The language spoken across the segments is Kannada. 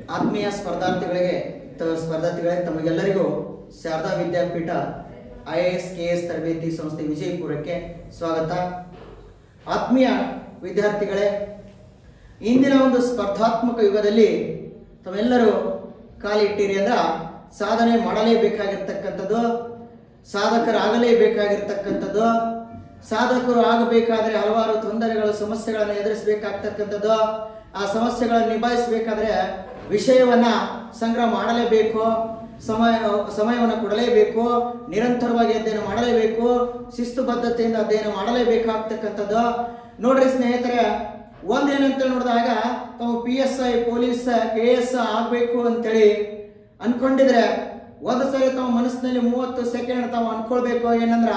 ಆತ್ಮೀಯ ಸ್ಪರ್ಧಾರ್ಥಿಗಳಿಗೆ ತ- ಸ್ಪರ್ಧಾರ್ಥಿಗಳೇ ತಮಗೆಲ್ಲರಿಗೂ Sharada Vidyapeeth I A S K S ತರಬೇತಿ ಸಂಸ್ಥೆ ವಿಜಯಪುರಕ್ಕೆ ಸ್ವಾಗತ ಆತ್ಮೀಯ ವಿದ್ಯಾರ್ಥಿಗಳೇ ಇಂದಿನ ಒಂದು ಸ್ಪರ್ಧಾತ್ಮಕ ಯುಗದಲ್ಲಿ ತಾವೆಲ್ಲರೂ ಕಾಲಿಟ್ಟಿರಿ ಅಂದ್ರೆ ಸಾಧನೆ ಮಾಡಲೇಬೇಕಾಗಿರ್ತಕ್ಕಂಥದ್ದು ಸಾಧಕರಾಗಲೇಬೇಕಾಗಿರ್ತಕ್ಕಂಥದ್ದು ಸಾಧಕರು ಆಗಬೇಕಾದ್ರೆ ಹಲವಾರು ತೊಂದರೆಗಳು ಸಮಸ್ಯೆಗಳನ್ನು ಎದುರಿಸಬೇಕಾಗ್ತಕ್ಕಂಥದ್ದು ಆ ಸಮಸ್ಯೆಗಳನ್ನು ನಿಭಾಯಿಸಬೇಕಾದ್ರೆ ವಿಷಯವನ್ನ ಸಂಗ್ರಹ ಮಾಡಲೇಬೇಕು ಸಮಯ ಸಮಯವನ್ನು ಕೊಡಲೇಬೇಕು ನಿರಂತರವಾಗಿ ಅಧ್ಯಯನ ಮಾಡಲೇಬೇಕು ಶಿಸ್ತುಬದ್ಧತೆಯಿಂದ ಅಧ್ಯಯನ ಮಾಡಲೇಬೇಕಾಗ್ತಕ್ಕಂಥದ್ದು ನೋಡ್ರಿ ಸ್ನೇಹಿತರೆ ಒಂದೇನಂತ ನೋಡಿದಾಗ ತಾವು P S I police K S ಆಗಬೇಕು ಅಂತೇಳಿ ಅನ್ಕೊಂಡಿದ್ರೆ ಒಂದು ಸರಿ ತಾವು ಮನಸ್ಸಿನಲ್ಲಿ ಮೂವತ್ತು ಸೆಕೆಂಡ್ ತಾವು ಅನ್ಕೊಳ್ಬೇಕು ಏನಂದ್ರ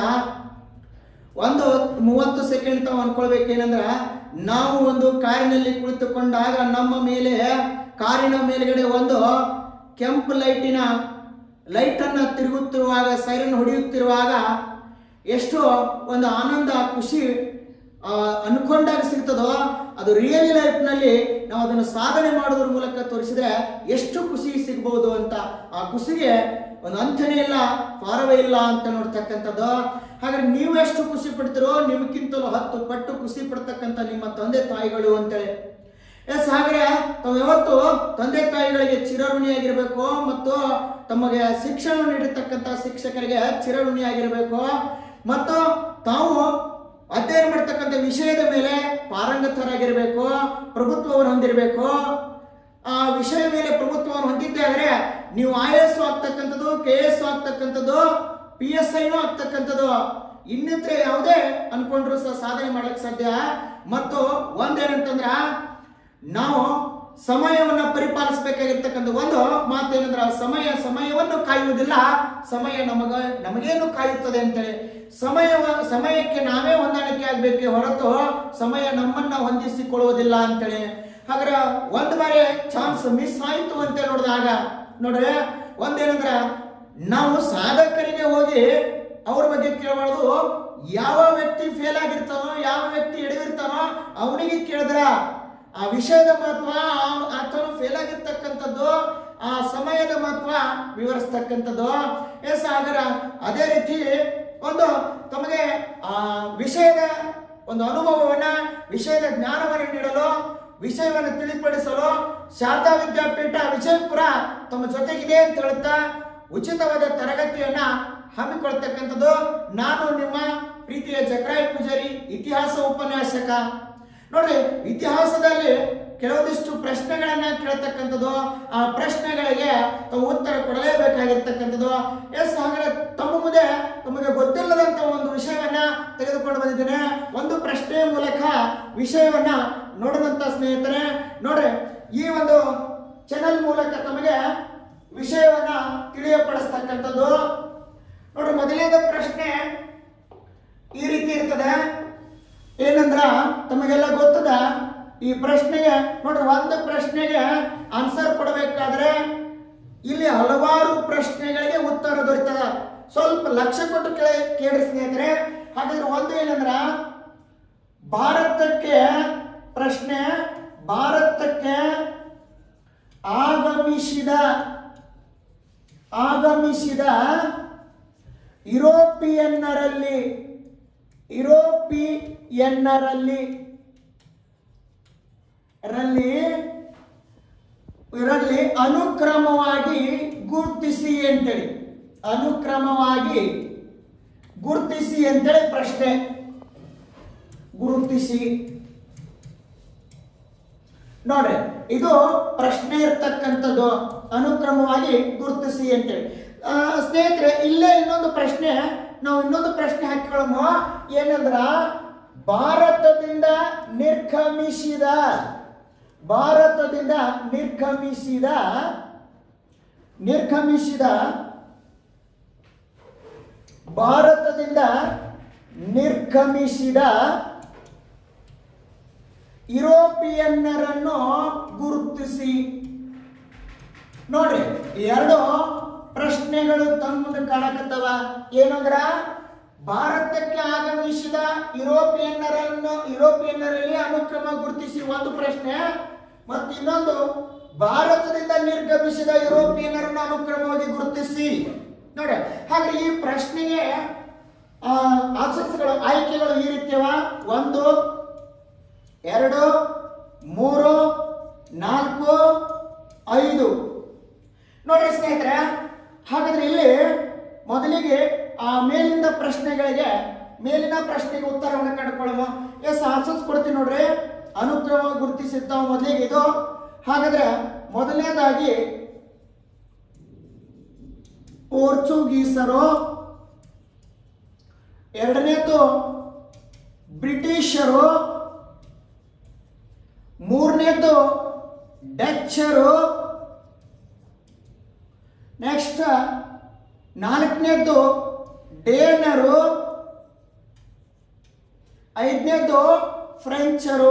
ಒಂದು ಮೂವತ್ತು ಸೆಕೆಂಡ್ ತಾವು ಅನ್ಕೊಳ್ಬೇಕು ಏನಂದ್ರ ನಾವು ಒಂದು ಕಾರಿನಲ್ಲಿ ಕುಳಿತುಕೊಂಡಾಗ ನಮ್ಮ ಮೇಲೆ ಕಾರಿನ ಮೇಲ್ಗಡೆ ಒಂದು ಕೆಂಪು ಲೈಟಿನ ಲೈಟ್ ಅನ್ನ ತಿರುಗುತ್ತಿರುವಾಗ ಸೈರನ್ ಹೊಡೆಯುತ್ತಿರುವಾಗ ಎಷ್ಟು ಒಂದು ಆನಂದ ಖುಷಿ ಆ, ಅನ್ಕೊಂಡಾಗ ಸಿಗ್ತದೋ ಅದು ರಿಯಲ್ ಲೈಫ್ನಲ್ಲಿ ನಾವು ಅದನ್ನು ಸಾಧನೆ ಮಾಡೋದ್ರ ಮೂಲಕ ತೋರಿಸಿದ್ರೆ ಎಷ್ಟು ಖುಷಿ ಸಿಗ್ಬೋದು ಅಂತ ಆ ಖುಷಿಗೆ ಒಂದು ಅಂತ್ಯನೇ ಇಲ್ಲ ಪಾರವೇ ಇಲ್ಲ ಅಂತ ನೋಡ್ತಕ್ಕಂಥದ್ದು ಹಾಗಾದ್ರೆ ನೀವು ಎಷ್ಟು ಖುಷಿ ಪಡ್ತೀರೋ ನಿಮ್ಗಿಂತಲೂ ಹತ್ತು ಪಟ್ಟು ಖುಷಿ ಪಡ್ತಕ್ಕಂಥ ನಿಮ್ಮ ತಂದೆ ತಾಯಿಗಳು ಅಂತೇಳಿ ಎಸ್ ಹಾಗಾದ್ರೆ ತಾವು ಯಾವತ್ತು ತಂದೆ ತಾಯಿಗಳಿಗೆ ಚಿರಋಣಿಯಾಗಿರ್ಬೇಕು ಮತ್ತು ತಮಗೆ ಶಿಕ್ಷಣ ನೀಡಿರ್ತಕ್ಕಂಥ ಶಿಕ್ಷಕರಿಗೆ ಚಿರಋಣಿಯಾಗಿರ್ಬೇಕು ಮತ್ತು ತಾವು ಅಧ್ಯಯನ ಮಾಡ್ತಕ್ಕಂಥ ವಿಷಯದ ಮೇಲೆ ಪಾರಂಗತರಾಗಿರ್ಬೇಕು ಪ್ರಭುತ್ವವನ್ನು ಹೊಂದಿರಬೇಕು ಆ ವಿಷಯ ಮೇಲೆ ಪ್ರಭುತ್ವವನ್ನು ಹೊಂದಿದ್ದೆ ಆದ್ರೆ ನೀವು ಐ ಎಸ್ ಆಗ್ತಕ್ಕಂಥದ್ದು ಕೆ ಎಸ್ ಆಗ್ತಕ್ಕಂಥದ್ದು ಪಿ ಎಸ್ ಐನೂ ಆಗ್ತಕ್ಕಂಥದ್ದು ಇನ್ನಿತರ ಯಾವುದೇ ಅನ್ಕೊಂಡ್ರು ಸಹ ಸಾಧನೆ ಮಾಡ್ಲಿಕ್ಕೆ ಸಾಧ್ಯ ಮತ್ತು ಒಂದೇನಂತಂದ್ರ ನಾವು ಸಮಯವನ್ನ ಪರಿಪಾಲಿಸಬೇಕಾಗಿರ್ತಕ್ಕಂಥ ಒಂದು ಮಾತೇನಂದ್ರ ಸಮಯ ಸಮಯವನ್ನು ಕಾಯುವುದಿಲ್ಲ ಸಮಯ ನಮಗ ನಮಗೇನು ಕಾಯುತ್ತದೆ ಅಂತೇಳಿ ಸಮಯ ಸಮಯಕ್ಕೆ ನಾವೇ ಹೊಂದಾಣಿಕೆ ಆಗ್ಬೇಕೆ ಹೊರತು ಸಮಯ ನಮ್ಮನ್ನ ಹೊಂದಿಸಿಕೊಳ್ಳುವುದಿಲ್ಲ ಅಂತೇಳಿ ಹಾಗಾದ್ರೆ ಒಂದ್ ಬಾರಿ ಚಾನ್ಸ್ ಮಿಸ್ ಆಯ್ತು ಅಂತ ನೋಡಿದಾಗ ನೋಡ್ರಿ ಒಂದೇನಂದ್ರ ನಾವು ಸಾಧಕರಿಗೆ ಹೋಗಿ ಅವ್ರ ಬಗ್ಗೆ ಕೇಳಬಾರ್ದು ಯಾವ ವ್ಯಕ್ತಿ ಫೇಲ್ ಆಗಿರ್ತಾನೋ ಯಾವ ವ್ಯಕ್ತಿ ಎಡವಿರ್ತಾನೋ ಅವನಿಗೆ ಕೇಳಿದ್ರ ಆ ವಿಷಯದ ಮಹತ್ವ ಆ- ಆತನು ಫೇಲ್ ಆಗಿರ್ತಕ್ಕಂಥದ್ದು ಆ ಸಮಯದ ಮಹತ್ವ ವಿವರಿಸ್ತಕ್ಕಂಥದ್ದು ಎಸ್ ಹಾಗಾರ ಅದೇ ರೀತಿ ಒಂದು ತಮಗೆ ಆ ವಿಷಯದ ಒಂದು ಅನುಭವವನ್ನ ವಿಷಯದ ಜ್ಞಾನವನ್ನು ನೀಡಲು ವಿಷಯವನ್ನು ತಿಳಿಪಡಿಸಲು ಶಾರದಾ ವಿದ್ಯಾಪೀಠ ವಿಜಯಪುರ ತಮ್ಮ ಜೊತೆಗಿದೆ ಅಂತ ಹೇಳುತ್ತಾ ಉಚಿತವಾದ ತರಗತಿಯನ್ನ ಹಮ್ಮಿಕೊಳ್ತಕ್ಕಂಥದ್ದು ನಾನು ನಿಮ್ಮ ಪ್ರೀತಿಯ ಜಕರಾಯ್ ಪೂಜಾರಿ ಇತಿಹಾಸ ಉಪನ್ಯಾಸಕ ನೋಡ್ರಿ ಇತಿಹಾಸದಲ್ಲಿ ಕೆಲವೊಂದಿಷ್ಟು ಪ್ರಶ್ನೆಗಳನ್ನ ಕೇಳತಕ್ಕಂಥದ್ದು ಆ ಪ್ರಶ್ನೆಗಳಿಗೆ ತಾವು ಉತ್ತರ ಕೊಡಲೇಬೇಕಾಗಿರ್ತಕ್ಕಂಥದ್ದು ಎಸ್ ಹಾಗಾದ್ರೆ ತಮ್ಮ ಮುಂದೆ ತಮಗೆ ಗೊತ್ತಿಲ್ಲದಂತ ಒಂದು ವಿಷಯವನ್ನ ತೆಗೆದುಕೊಂಡು ಬಂದಿದ್ದೇನೆ ಒಂದು ಪ್ರಶ್ನೆ ಮೂಲಕ ವಿಷಯವನ್ನ ನೋಡಿದಂತ ಸ್ನೇಹಿತರೆ ನೋಡ್ರಿ ಈ ಒಂದು ಚಾನೆಲ್ ಮೂಲಕ ತಮಗೆ ವಿಷಯವನ್ನ ತಿಳಿಯಪಡಿಸ್ತಕ್ಕಂಥದ್ದು ನೋಡ್ರಿ ಮೊದಲನೇದ ಪ್ರಶ್ನೆ ಈ ರೀತಿ ಇರ್ತದೆ ಏನಂದ್ರ ತಮಗೆಲ್ಲ ಗೊತ್ತದ ಈ ಪ್ರಶ್ನೆಗೆ ನೋಡ್ರಿ ಒಂದು ಪ್ರಶ್ನೆಗೆ ಆನ್ಸರ್ ಕೊಡಬೇಕಾದ್ರೆ ಇಲ್ಲಿ ಹಲವಾರು ಪ್ರಶ್ನೆಗಳಿಗೆ ಉತ್ತರ ದೊರೀತದ ಸ್ವಲ್ಪ ಲಕ್ಷ್ಯ ಕೊಟ್ಟು ಕೇಳಿ ಕೇಳಿ ಸ್ನೇಹಿತರೆ ಹಾಗಾದ್ರೆ ಒಂದು ಏನಂದ್ರ ಭಾರತಕ್ಕೆ ಪ್ರಶ್ನೆ ಭಾರತಕ್ಕೆ ಆಗಮಿಸಿದ ಆಗಮಿಸಿದ ಯುರೋಪಿಯನ್ನರಲ್ಲಿ ಯುರೋಪಿಯನ್ನರಲ್ಲಿ ರಲ್ಲಿ ಇದರಲ್ಲಿ ಅನುಕ್ರಮವಾಗಿ ಗುರುತಿಸಿ ಅಂತೇಳಿ ಅನುಕ್ರಮವಾಗಿ ಗುರುತಿಸಿ ಅಂತೇಳಿ ಪ್ರಶ್ನೆ ಗುರುತಿಸಿ ನೋಡ್ರಿ ಇದು ಪ್ರಶ್ನೆ ಇರ್ತಕ್ಕಂಥದ್ದು ಅನುಕ್ರಮವಾಗಿ ಗುರುತಿಸಿ ಅಂತೇಳಿ ಆ, ಸ್ನೇಹಿತರೆ ಇಲ್ಲೇ ಇನ್ನೊಂದು ಪ್ರಶ್ನೆ ನಾವು ಇನ್ನೊಂದು ಪ್ರಶ್ನೆ ಹಾಕಿಕೊಳ್ಳೋಣ ಏನಂದ್ರ ಭಾರತದಿಂದ ನಿರ್ಗಮಿಸಿದ ಭಾರತದಿಂದ ನಿರ್ಗಮಿಸಿದ ನಿರ್ಗಮಿಸಿದ ಭಾರತದಿಂದ ನಿರ್ಗಮಿಸಿದ ಯುರೋಪಿಯನ್ನರನ್ನು ಗುರುತಿಸಿ ನೋಡ್ರಿ ಈ ಎರಡು ಪ್ರಶ್ನೆಗಳು ತಮ್ಮ ಮುಂದೆ ಕಾಣಕತ್ತವ ಏನಂದ್ರ ಭಾರತಕ್ಕೆ ಆಗಮಿಸಿದ ಯುರೋಪಿಯನ್ನರನ್ನು ಯುರೋಪಿಯನ್ನರಲ್ಲಿ ಅನುಕ್ರಮ ಗುರುತಿಸಿ ಒಂದು ಪ್ರಶ್ನೆ ಮತ್ತು ಇನ್ನೊಂದು ಭಾರತದಿಂದ ನಿರ್ಗಮಿಸಿದ ಯುರೋಪಿಯನ್ನರನ್ನು ಅನುಕ್ರಮವಾಗಿ ಗುರುತಿಸಿ ನೋಡಿ ಹಾಗೆ ಈ ಪ್ರಶ್ನೆಗೆ ಆಪ್ಷನ್ಸ್ಗಳು ಆಯ್ಕೆಗಳು ಈ ರೀತಿಯವ ಒಂದು ಎರಡು ಮೂರು ನಾಲ್ಕು ಐದು ನೋಡ್ರಿ ಸ್ನೇಹಿತರೆ ಹಾಗಾದ್ರೆ ಇಲ್ಲಿ ಮೊದಲಿಗೆ ಆ ಮೇಲಿಂದ ಪ್ರಶ್ನೆಗಳಿಗೆ ಮೇಲಿನ ಪ್ರಶ್ನೆಗೆ ಉತ್ತರವನ್ನು ಕಂಡುಕೊಳ್ಳೋಣ ಎಸ್ ಆನ್ಸರ್ಸ್ ಕೊಡ್ತೀನಿ ನೋಡ್ರಿ ಅನುಕ್ರಮ ಗುರುತಿಸಿದ್ದ ಮೊದಲಿಗೆ ಇದು ಹಾಗಾದ್ರೆ ಮೊದಲನೇದಾಗಿ ಪೋರ್ಚುಗೀಸರು ಎರಡನೇದು ಬ್ರಿಟಿಷರು ಮೂರನೇದು ಡಚ್ಚರು ನೆಕ್ಸ್ಟ್ ನಾಲ್ಕನೇದ್ದು ಡೇನರು ಐದನೇದು ಫ್ರೆಂಚರು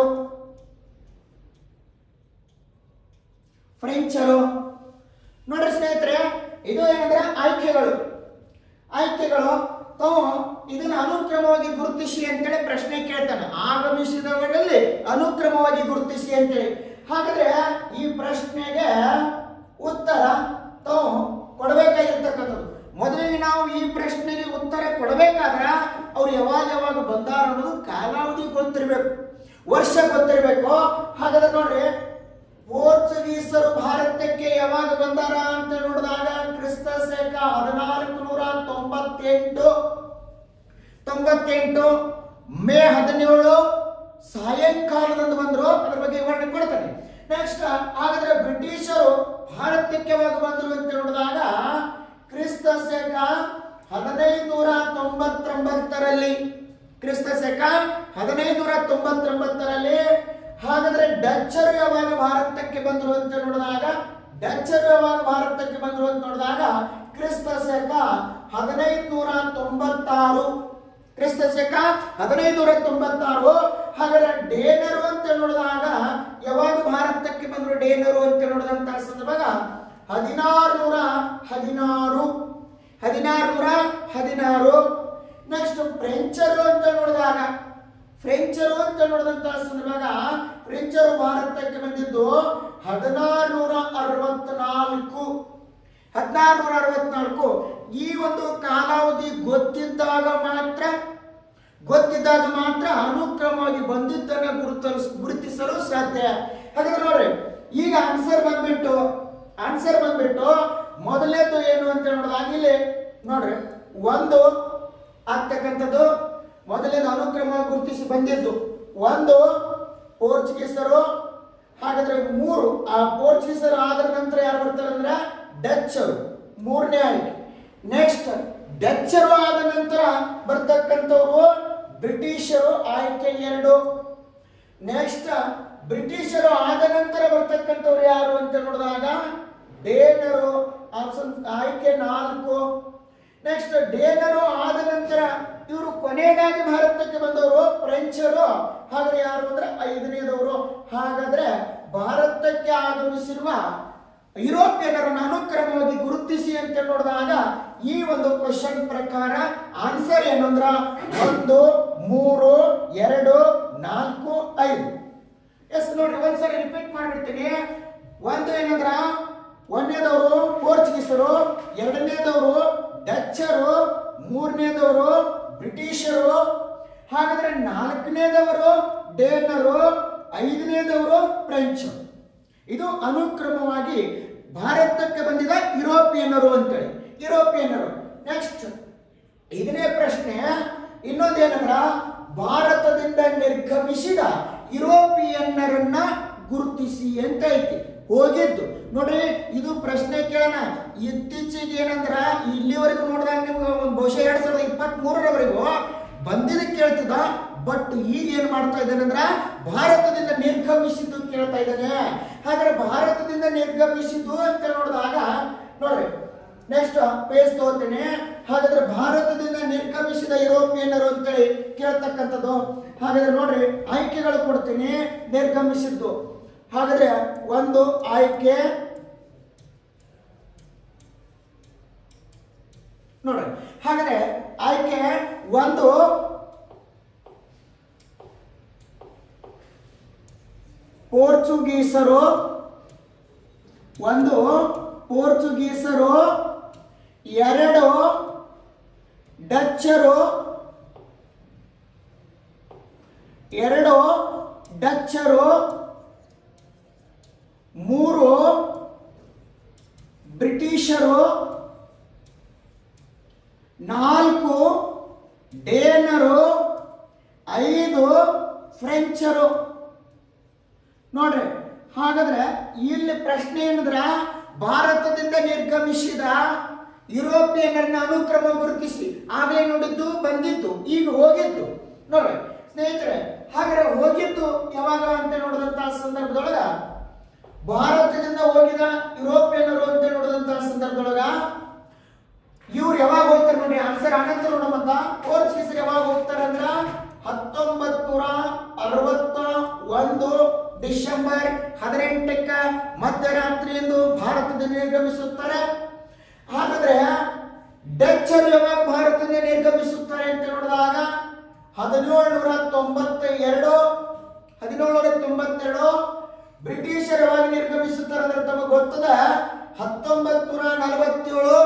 ಫ್ರೆಂಚರು ನೋಡ್ರಿ ಸ್ನೇಹಿತರೆ ಇದು ಏನಂದ್ರೆ ಆಯ್ಕೆಗಳು ಆಯ್ಕೆಗಳು ತಾವು ಇದನ್ನ ಅನುಕ್ರಮವಾಗಿ ಗುರುತಿಸಿ ಅಂತೇಳಿ ಪ್ರಶ್ನೆ ಕೇಳ್ತಾನೆ ಆಗಮಿಸಿದವರಲ್ಲಿ ಅನುಕ್ರಮವಾಗಿ ಗುರುತಿಸಿ ಅಂತೇಳಿ ಹಾಗಾದ್ರೆ ಈ ಪ್ರಶ್ನೆಗೆ ಉತ್ತರ ತಾವು ಕೊಡಬೇಕಾಗಿರ್ತಕ್ಕಂಥದ್ದು ಮೊದಲಿಗೆ ನಾವು ಈ ಪ್ರಶ್ನೆಗೆ ಉತ್ತರ ಕೊಡಬೇಕಾದ್ರೆ ಅವ್ರು ಯಾವಾಗ ಯಾವಾಗ ಬಂದಾರ ಅನ್ನೋದು ಕಾಲಾವಧಿ ಗೊತ್ತಿರಬೇಕು ವರ್ಷ ಗೊತ್ತಿರಬೇಕು ಹಾಗಾದ್ರೆ ನೋಡ್ರಿ ಪೋರ್ಚುಗೀಸರು ಭಾರತಕ್ಕೆ ಯಾವಾಗ ಬಂದಾರ ಅಂತ ನೋಡಿದಾಗ ಕ್ರಿಸ್ತ ಶಕ ಹದಿನಾಲ್ಕು ನೂರ ತೊಂಬತ್ತೆಂಟು ತೊಂಬತ್ತೆಂಟು ಮೇ ಹದಿನೇಳು ಸಾಯಂಕಾಲದಂದು ಬಂದ್ರು ಅದ್ರ ಬಗ್ಗೆ ವಿವರಣೆ ಕೊಡ್ತಾನೆ ನೆಕ್ಸ್ಟ್ ಹಾಗಾದ್ರೆ ಬ್ರಿಟಿಷರು ಭಾರತಕ್ಕೆ ಯಾವಾಗ ಬಂದ್ರು ಅಂತ ನೋಡಿದಾಗ ಕ್ರಿಸ್ತ ಶಕ ಹದಿನೈದು ನೂರ ತೊಂಬತ್ತೊಂಬತ್ತರಲ್ಲಿ ಕ್ರಿಸ್ತ ಶಕ ಹದಿನೈದು ನೂರ ತೊಂಬತ್ತೊಂಬತ್ತರಲ್ಲಿ ಹಾಗಾದ್ರೆ ಡಚ್ಚರು ಯಾವಾಗ ಭಾರತಕ್ಕೆ ಬಂದ್ರು ಅಂತ ನೋಡಿದಾಗ ಡಚ್ಚರು ಯಾವಾಗ ಭಾರತಕ್ಕೆ ಬಂದ್ರು ಅಂತ ನೋಡಿದಾಗ ಕ್ರಿಸ್ತ ಶಕ ಹದಿನೈದು ನೂರ ತೊಂಬತ್ತಾರು ಕ್ರಿಸ್ತ ಶಕ ಹದಿನೈದು ನೂರ ತೊಂಬತ್ತಾರು ಹಾಗಾದ್ರೆ ಡೇನರು ಅಂತ ನೋಡಿದಾಗ ಯಾವಾಗ ಭಾರತಕ್ಕೆ ಬಂದ್ರು ಡೇನರು ಅಂತ ನೋಡಿದಂತ ಸಂದರ್ಭ ಹದಿನಾರು ನೂರ ಹದಿನಾರು ಹದಿನಾರು ನೂರ ಹದಿನಾರು ನೆಕ್ಸ್ಟ್ ಫ್ರೆಂಚರು ಅಂತ ನೋಡಿದಾಗ ಫ್ರೆಂಚರು ಅಂತ ನೋಡಿದಂತ ಸಂದರ್ಭ ಫ್ರೆಂಚರು ಭಾರತಕ್ಕೆ ಬಂದಿದ್ದು ಹದಿನಾರು ನೂರ ಅರವತ್ನಾಲ್ಕು ಹದಿನಾರು ನೂರ ಅರವತ್ನಾಲ್ಕು ಈ ಒಂದು ಕಾಲಾವಧಿ ಗೊತ್ತಿದ್ದಾಗ ಮಾತ್ರ ಗೊತ್ತಿದ್ದಾಗ ಮಾತ್ರ ಅನುಕ್ರಮವಾಗಿ ಬಂದಿದ್ದನ್ನ ಗುರುತಿಸ್ ಗುರುತಿಸಲು ಸಾಧ್ಯ ಹಾಗಾದ್ರೆ ನೋಡ್ರಿ ಈಗ ಆನ್ಸರ್ ಬಂದ್ಬಿಟ್ಟು ಆನ್ಸರ್ ಬಂದ್ಬಿಟ್ಟು ಮೊದಲನೇದು ಏನು ಅಂತ ನೋಡಿದಾಗ ಇಲ್ಲಿ ನೋಡ್ರಿ ಒಂದು ಆಗ್ತಕ್ಕಂಥದ್ದು ಮೊದಲನೇದು ಅನುಕ್ರಮ ಗುರುತಿಸಿ ಬಂದಿದ್ದು ಒಂದು ಪೋರ್ಚುಗೀಸರು ಹಾಗಾದ್ರೆ ಮೂರು ಆ ಪೋರ್ಚುಗೀಸರು ಆದ ನಂತರ ಯಾರು ಬರ್ತಾರೆ ಅಂದ್ರೆ ಡಚ್ಚರು ಮೂರನೇ ಆಯ್ಕೆ ನೆಕ್ಸ್ಟ್ ಡಚ್ಚರು ಆದ ನಂತರ ಬರ್ತಕ್ಕಂಥವ್ರು ಬ್ರಿಟಿಷರು ಆಯ್ಕೆ ಎರಡು ನೆಕ್ಸ್ಟ್ ಬ್ರಿಟಿಷರು ಆದ ನಂತರ ಬರ್ತಕ್ಕಂಥವ್ರು ಯಾರು ಅಂತ ನೋಡಿದಾಗ ಡೇನರು ಆಪ್ಷನ್ ಆಯ್ಕೆ ನಾಲ್ಕು ನೆಕ್ಸ್ಟ್ ಡೇನರು ಆದ ನಂತರ ಇವರು ಕೊನೆಯದಾಗಿ ಭಾರತಕ್ಕೆ ಬಂದವರು ಫ್ರೆಂಚರು ಹಾಗಾದ್ರೆ ಯಾರು ಅಂದ್ರೆ ಐದನೇದವರು ಹಾಗಾದ್ರೆ ಭಾರತಕ್ಕೆ ಆಗಮಿಸಿರುವ ಯುರೋಪಿಯನ್ನರನ್ನು ಅನುಕ್ರಮವಾಗಿ ಗುರುತಿಸಿ ಅಂತ ನೋಡಿದಾಗ ಈ ಒಂದು ಕ್ವಶನ್ ಪ್ರಕಾರ ಆನ್ಸರ್ ಏನಂದ್ರ ಒಂದು ಮೂರು ಎರಡು ನಾಲ್ಕು ಐದು ಎಸ್ ನೋಡ್ರಿ ಒಂದ್ಸರಿ ರಿಪೀಟ್ ಮಾಡ್ಬಿಡ್ತೀನಿ ಒಂದು ಏನಂದ್ರ ಒಂದನೇದವರು ಪೋರ್ಚುಗೀಸರು ಎರಡನೇದವರು ಡಚ್ಚರು ಮೂರನೇದವರು ಬ್ರಿಟಿಷರು ಹಾಗಾದ್ರೆ ನಾಲ್ಕನೇದವರು ಡೇನರು ಐದನೇದವರು ಫ್ರೆಂಚ್ ಇದು ಅನುಕ್ರಮವಾಗಿ ಭಾರತಕ್ಕೆ ಬಂದಿದ ಯುರೋಪಿಯನ್ನರು ಅಂತೇಳಿ ಯುರೋಪಿಯನ್ನರು ನೆಕ್ಸ್ಟ್ ಇದನ್ನೇ ಪ್ರಶ್ನೆ ಇನ್ನೊಂದೇನಂದ್ರ ಭಾರತದಿಂದ ನಿರ್ಗಮಿಸಿದ ಯುರೋಪಿಯನ್ನರನ್ನ ಗುರುತಿಸಿ ಅಂತ ಐತಿ ಹೋಗಿದ್ದು ನೋಡ್ರಿ ಇದು ಪ್ರಶ್ನೆ ಕೇಳೋಣ ಇತ್ತೀಚೆಗೆ ಏನಂದ್ರ ಇಲ್ಲಿವರೆಗೂ ನೋಡಿದಾಗ ನಿಮ್ಗೆ ಒಂದು ಬಹುಶಃ ಎರಡ್ ಸಾವಿರದ ಇಪ್ಪತ್ತ್ ಮೂರರವರೆಗೂ ಬಂದಿದ್ದ ಕೇಳ್ತಿದ್ದ ಬಟ್ ಈಗ ಏನ್ ಮಾಡ್ತಾ ಇದ್ದಾನಂದ್ರ ಭಾರತದಿಂದ ನಿರ್ಗಮಿಸಿದ್ದು ಕೇಳ್ತಾ ಇದ್ದಾನೆ ಹಾಗಾದ್ರೆ ಭಾರತದಿಂದ ನಿರ್ಗಮಿಸಿದ್ದು ಅಂತ ನೋಡಿದಾಗ ನೋಡ್ರಿ ನೆಕ್ಸ್ಟ್ ಪೇಜ್ ತಗೋತೀನಿ ಹಾಗಾದ್ರೆ ಭಾರತದಿಂದ ನಿರ್ಗಮಿಸಿದ ಯುರೋಪಿಯನ್ನರು ಅಂತೇಳಿ ಕೇಳ್ತಕ್ಕಂಥದ್ದು ಹಾಗಾದ್ರೆ ನೋಡ್ರಿ ಆಯ್ಕೆಗಳು ಕೊಡ್ತೀನಿ ನಿರ್ಗಮಿಸಿದ್ದು ಹಾಗಾದ್ರೆ ಒಂದು ಆಯ್ಕೆ ನೋಡ್ರಿ ಹಾಗಾದ್ರೆ ಆಯ್ಕೆ ಒಂದು ಪೋರ್ಚುಗೀಸರು ಒಂದು ಪೋರ್ಚುಗೀಸರು ಎರಡು ಡಚ್ಚರು ಎರಡು ಡಚ್ಚರು ಮೂರು ಬ್ರಿಟಿಷರು ನಾಲ್ಕು ಡೇನರು ಐದು ಫ್ರೆಂಚರು ನೋಡ್ರಿ ಹಾಗಾದ್ರೆ ಇಲ್ಲಿ ಪ್ರಶ್ನೆ ಏನಂದ್ರ ಭಾರತದಿಂದ ನಿರ್ಗಮಿಸಿದ ಯುರೋಪಿಯನ್ನರನ್ನ ಅನುಕ್ರಮ ಗುರುತಿಸಿ ಆಗ್ಲೇ ನೋಡಿದ್ದು ಬಂದಿದ್ದು ಈಗ ಹೋಗಿದ್ದು ನೋಡ್ರಿ ಸ್ನೇಹಿತರೆ ಹಾಗಾದ್ರೆ ಹೋಗಿದ್ದು ಯಾವಾಗ ಅಂತ ನೋಡಿದಂತಹ ಸಂದರ್ಭದೊಳಗ ಭಾರತದಿಂದ ಹೋಗಿದ ಯುರೋಪಿಯನ್ನರು ಅಂತ ನೋಡಿದಂತಹ ಸಂದರ್ಭದೊಳಗ ಇವ್ರು ಯಾವಾಗ ಹೋಗ್ತಾರೆ ನೋಡಿ ಆನ್ಸರ್ ಅನಂತರ ನೋಡಮಂತ ಪೋರ್ಚುಗೀಸರು ಯಾವಾಗ ಹೋಗ್ತಾರೆ ಅಂದ್ರ ಹತ್ತೊಂಬತ್ ನೂರ ಅರವತ್ತ ಒಂದು ಡಿಸೆಂಬರ್ ಹದಿನೆಂಟಕ್ಕ ಮಧ್ಯರಾತ್ರಿಯಂದು ಭಾರತದಿಂದ ನಿರ್ಗಮಿಸುತ್ತಾರೆ ಹಾಗಾದ್ರೆ ಡಚ್ಚರು ಯಾವಾಗ ಭಾರತದಿಂದ ನಿರ್ಗಮಿಸುತ್ತಾರೆ ಅಂತ ನೋಡಿದಾಗ ಹದಿನೇಳು ನೂರ ತೊಂಬತ್ತ ಎರಡು ಹದಿನೇಳು ನೂರ ತೊಂಬತ್ತೆರಡು ಬ್ರಿಟಿಷರು ಯಾವಾಗ ನಿರ್ಗಮಿಸುತ್ತಾರೆ ಅಂದ್ರೆ ತಮಗೆ ಗೊತ್ತದ ಹತ್ತೊಂಬತ್ ನೂರ ನಲವತ್ತೇಳು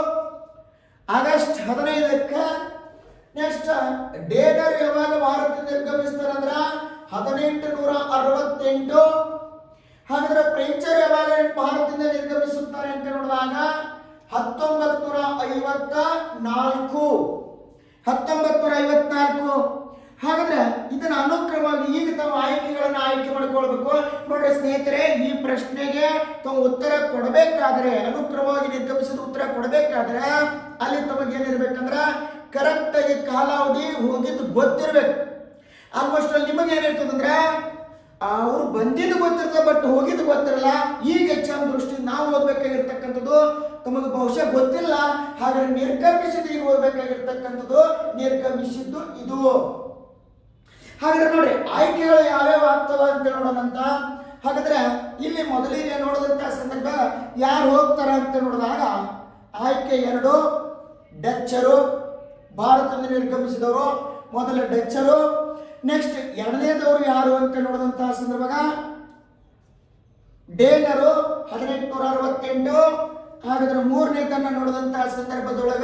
ಆಗಸ್ಟ್ ಹದಿನೈದಕ್ಕೆ ನೆಕ್ಸ್ಟ್ ಡೇನರ್ ಯಾವಾಗ ಭಾರತ ನಿರ್ಗಮಿಸ್ತಾರೆ ಅಂದ್ರ ಹದಿನೆಂಟು ನೂರ ಅರವತ್ತೆಂಟು ಹಾಗಾದ್ರೆ ಫ್ರೆಂಚರು ಯಾವಾಗ ಭಾರತದಿಂದ ನಿರ್ಗಮಿಸುತ್ತಾರೆ ಅಂತ ನೋಡಿದಾಗ ಹತ್ತೊಂಬತ್ ನೂರ ಐವತ್ತ ನಾಲ್ಕು ಹತ್ತೊಂಬತ್ ನೂರ ಐವತ್ನಾಲ್ಕು ಹಾಗಾದ್ರೆ ಇದನ್ನ ಅನುಕ್ರಮವಾಗಿ ಈಗ ತಾವು ಆಯ್ಕೆಗಳನ್ನ ಆಯ್ಕೆ ಮಾಡ್ಕೊಳ್ಬೇಕು ನೋಡ್ರಿ ಸ್ನೇಹಿತರೆ ಈ ಪ್ರಶ್ನೆಗೆ ತಾವು ಉತ್ತರ ಕೊಡಬೇಕಾದ್ರೆ ಅನುಕ್ರಮವಾಗಿ ನಿರ್ಗಮಿಸಿದ ಉತ್ತರ ಕೊಡಬೇಕಾದ್ರೆ ಅಲ್ಲಿ ತಮಗೆ ಏನಿರ್ಬೇಕಂದ್ರ ಕರೆಕ್ಟ್ ಆಗಿ ಕಾಲಾವಧಿ ಹೋಗಿದ್ದು ಗೊತ್ತಿರ್ಬೇಕು ಆಲ್ಮೋಸ್ಟ್ ಅಲ್ಲಿ ನಿಮಗೆ ಏನಿರ್ತದಂದ್ರೆ ಅವ್ರು ಬಂದಿದ್ದು ಗೊತ್ತಿರ್ತದೆ ಬಟ್ ಹೋಗಿದ್ದು ಗೊತ್ತಿರಲ್ಲ ಈಗ ಎಕ್ಸಾಮ್ ದೃಷ್ಟಿಯಿಂದ ನಾವು ಓದ್ಬೇಕಾಗಿರ್ತಕ್ಕಂಥದ್ದು ತಮಗೆ ಬಹುಶಃ ಗೊತ್ತಿಲ್ಲ ಹಾಗಾದ್ರೆ ನಿರ್ಗಮಿಸಿದ್ದು ಈಗ ಓದ್ಬೇಕಾಗಿರ್ತಕ್ಕಂಥದ್ದು ನಿರ್ಗಮಿಸಿದ್ದು ಇದು ಹಾಗಾದ್ರೆ ನೋಡಿ ಆಯ್ಕೆಗಳು ಯಾವ್ಯಾವ ಆಗ್ತವ ಅಂತ ನೋಡೋಣಂತ ಹಾಗಾದ್ರೆ ಇಲ್ಲಿ ಮೊದಲಿಗೆ ನೋಡಿದಂತ ಸಂದರ್ಭ ಯಾರು ಹೋಗ್ತಾರ ಅಂತ ನೋಡಿದಾಗ ಆಯ್ಕೆ ಎರಡು ಡಚ್ಚರು ಭಾರತದಿಂದ ನಿರ್ಗಮಿಸಿದವರು ಮೊದಲ ಡಚ್ಚರು ನೆಕ್ಸ್ಟ್ ಎರಡನೇದವರು ಯಾರು ಅಂತ ನೋಡಿದಂತಹ ಸಂದರ್ಭ ಡೇನರು ಹದಿನೆಂಟುನೂರ ಅರವತ್ತೆಂಟು ಹಾಗಾದ್ರೆ ಮೂರನೇದನ್ನ ನೋಡಿದಂತಹ ಸಂದರ್ಭದೊಳಗ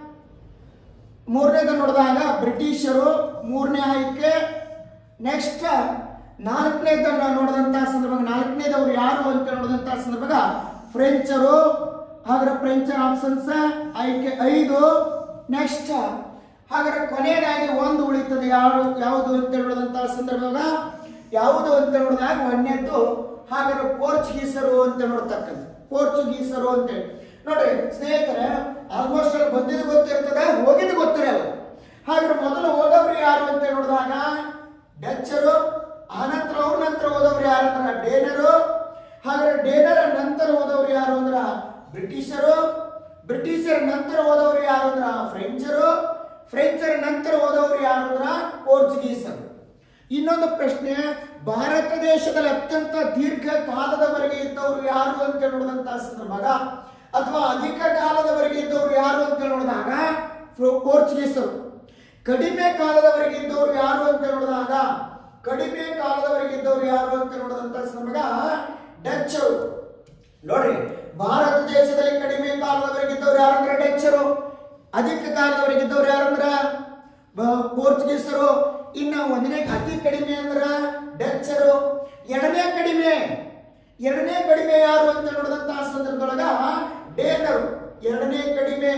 ಮೂರನೇದ ನೋಡಿದಾಗ ಬ್ರಿಟಿಷರು ಮೂರನೇ ಆಯ್ಕೆ ನೆಕ್ಸ್ಟ್ ನಾಲ್ಕನೇದನ್ನ ನೋಡಿದಂತಹ ಸಂದರ್ಭ ನಾಲ್ಕನೇದವ್ರು ಯಾರು ಅಂತ ನೋಡಿದಂತಹ ಸಂದರ್ಭ ಫ್ರೆಂಚರು ಹಾಗಾದ್ರೆ ಫ್ರೆಂಚರ್ ಆಪ್ಷನ್ಸ್ ಆಯ್ಕೆ ಐದು ನೆಕ್ಸ್ಟ್ ಹಾಗಾದ್ರೆ ಕೊನೆಯದಾಗಿ ಒಂದು ಉಳಿತದೆ ಯಾರು ಯಾವುದು ಅಂತ ನೋಡಿದಂತಹ ಸಂದರ್ಭದಾಗ ಯಾವುದು ಅಂತ ನೋಡಿದಾಗ ಒಂದನೇದ್ದು ಹಾಗಾದ್ರೆ ಪೋರ್ಚುಗೀಸರು ಅಂತ ನೋಡ್ತಕ್ಕಂಥ ಪೋರ್ಚುಗೀಸರು ಅಂತೇಳಿ ನೋಡ್ರಿ ಸ್ನೇಹಿತರೆ ಆಲ್ಮೋಸ್ಟ್ ಅಲ್ಲಿ ಬಂದಿದ್ದು ಗೊತ್ತಿರ್ತದೆ ಹೋಗಿದ್ದು ಗೊತ್ತಿರಲ್ಲ ಹಾಗಾದ್ರೆ ಮೊದಲು ಹೋದವ್ರು ಯಾರು ಅಂತ ನೋಡಿದಾಗ ಡಚ್ಚರು ಆನಂತರ ಅವ್ರ ನಂತರ ಹೋದವ್ರು ಯಾರು ಅಂದ್ರ ಡೇನರು ಹಾಗಾದ್ರೆ ಡೇನರ ನಂತರ ಹೋದವ್ರು ಯಾರು ಅಂದ್ರ ಬ್ರಿಟಿಷರು ಬ್ರಿಟಿಷರ ನಂತರ ಹೋದವ್ರು ಯಾರು ಅಂದ್ರ ಫ್ರೆಂಚರು ಫ್ರೆಂಚರ ನಂತರ ಹೋದವ್ರು ಯಾರು ಅಂದ್ರ ಪೋರ್ಚುಗೀಸರು ಇನ್ನೊಂದು ಪ್ರಶ್ನೆ ಭಾರತ ದೇಶದಲ್ಲಿ ಅತ್ಯಂತ ದೀರ್ಘ ಕಾಲದವರೆಗೆ ಇದ್ದವರು ಯಾರು ಅಂತ ನೋಡಿದಂತಹ ಸಂದರ್ಭ ಅಥವಾ ಅಧಿಕ ಕಾಲದವರೆಗೆ ಇದ್ದವರು ಯಾರು ಅಂತ ನೋಡಿದಾಗ ಫ್ರೋ- ಪೋರ್ಚುಗೀಸರು ಕಡಿಮೆ ಕಾಲದವರೆಗೆ ಇದ್ದವರು ಯಾರು ಅಂತ ನೋಡಿದಾಗ ಕಡಿಮೆ ಕಾಲದವರೆಗೆ ಇದ್ದವರು ಯಾರು ಅಂತ ನೋಡಿದಂತಹ ಸಂದರ್ಭ ಡಚ್ಚರು ನೋಡ್ರಿ ಭಾರತ ದೇಶದಲ್ಲಿ ಕಡಿಮೆ ಕಾಲದವರೆಗೆ ಇದ್ದವ್ರು ಯಾರಂದ್ರೆ ಡಚ್ಚರು ಅಧಿಕ ಕಾಲದವರೆಗೆ ಇದ್ದವ್ರು ಯಾರಂದ್ರ ಬ- ಪೋರ್ಚುಗೀಸರು ಇನ್ನ ಒಂದನೇ ಅತಿ ಕಡಿಮೆ ಅಂದ್ರ ಡಚ್ಚರು ಎರಡನೇ ಕಡಿಮೆ ಎರಡನೇ ಕಡಿಮೆ ಯಾರು ಅಂತ ನೋಡಿದಂತಹ ಸಂದರ್ಭದೊಳಗ ಡೇನರು ಎರಡನೇ ಕಡಿಮೆ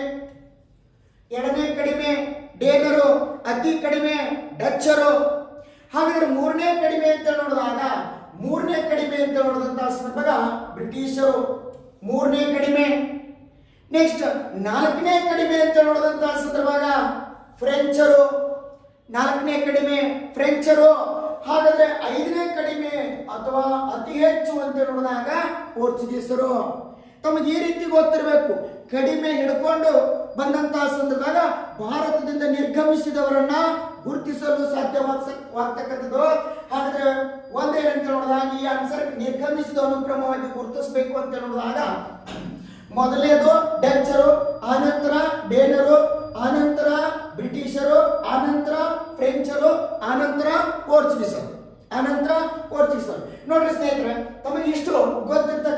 ಎರಡನೇ ಕಡಿಮೆ ಡೇನರು ಅತಿ ಕಡಿಮೆ ಡಚ್ಚರು ಹಾಗಾದ್ರೆ ಮೂರನೇ ಕಡಿಮೆ ಅಂತ ನೋಡಿದಾಗ ಮೂರನೇ ಕಡಿಮೆ ಅಂತ ನೋಡಿದಂತಹ ಸಂದರ್ಭ ಬ್ರಿಟಿಷರು ಮೂರನೇ ಕಡಿಮೆ ನೆಕ್ಸ್ಟ್ ನಾಲ್ಕನೇ ಕಡಿಮೆ ಅಂತ ನೋಡಿದಂತಹ ಸಂದರ್ಭ ಫ್ರೆಂಚರು ನಾಲ್ಕನೇ ಕಡಿಮೆ ಫ್ರೆಂಚರು ಹಾಗಾದ್ರೆ ಐದನೇ ಕಡಿಮೆ ಅಥವಾ ಅತಿ ಹೆಚ್ಚು ಅಂತ ನೋಡಿದಾಗ ಪೋರ್ಚುಗೀಸರು ತಮಗೆ ಈ ರೀತಿ ಗೊತ್ತಿರಬೇಕು ಕಡಿಮೆ ಹಿಡ್ಕೊಂಡು ಬಂದಂತಹ ಸಂದರ್ಭದಾಗ ಭಾರತದಿಂದ ನಿರ್ಗಮಿಸಿದವರನ್ನ ಗುರುತಿಸಲು ಸಾಧ್ಯವಾಗ್ತಕ್ಕಂಥದ್ದು ಹಾಗಾದ್ರೆ ಒಂದೇನಂತ ನೋಡಿದಾಗ ಈ ಆನ್ಸರ್ ನಿರ್ಗಮಿಸಿದ ಅನುಕ್ರಮವಾಗಿ ಗುರುತಿಸಬೇಕು ಅಂತ ನೋಡಿದಾಗ ಮೊದಲನೇದು ಡಚ್ಚರು ಆನಂತರ ಡೇನರು ಆನಂತರ ಬ್ರಿಟಿಷರು ಆನಂತರ ಫ್ರೆಂಚರು ಆನಂತರ ಪೋರ್ಚುಗೀಸರು ಆನಂತರ ಪೋರ್ಚುಗೀಸರು ನೋಡ್ರಿ ಸ್ನೇಹಿತರೆ ತಮಗೆ ಇಷ್ಟು ಗೊತ್ತಿರ್ತಕ್ಕಂಥದ್ದು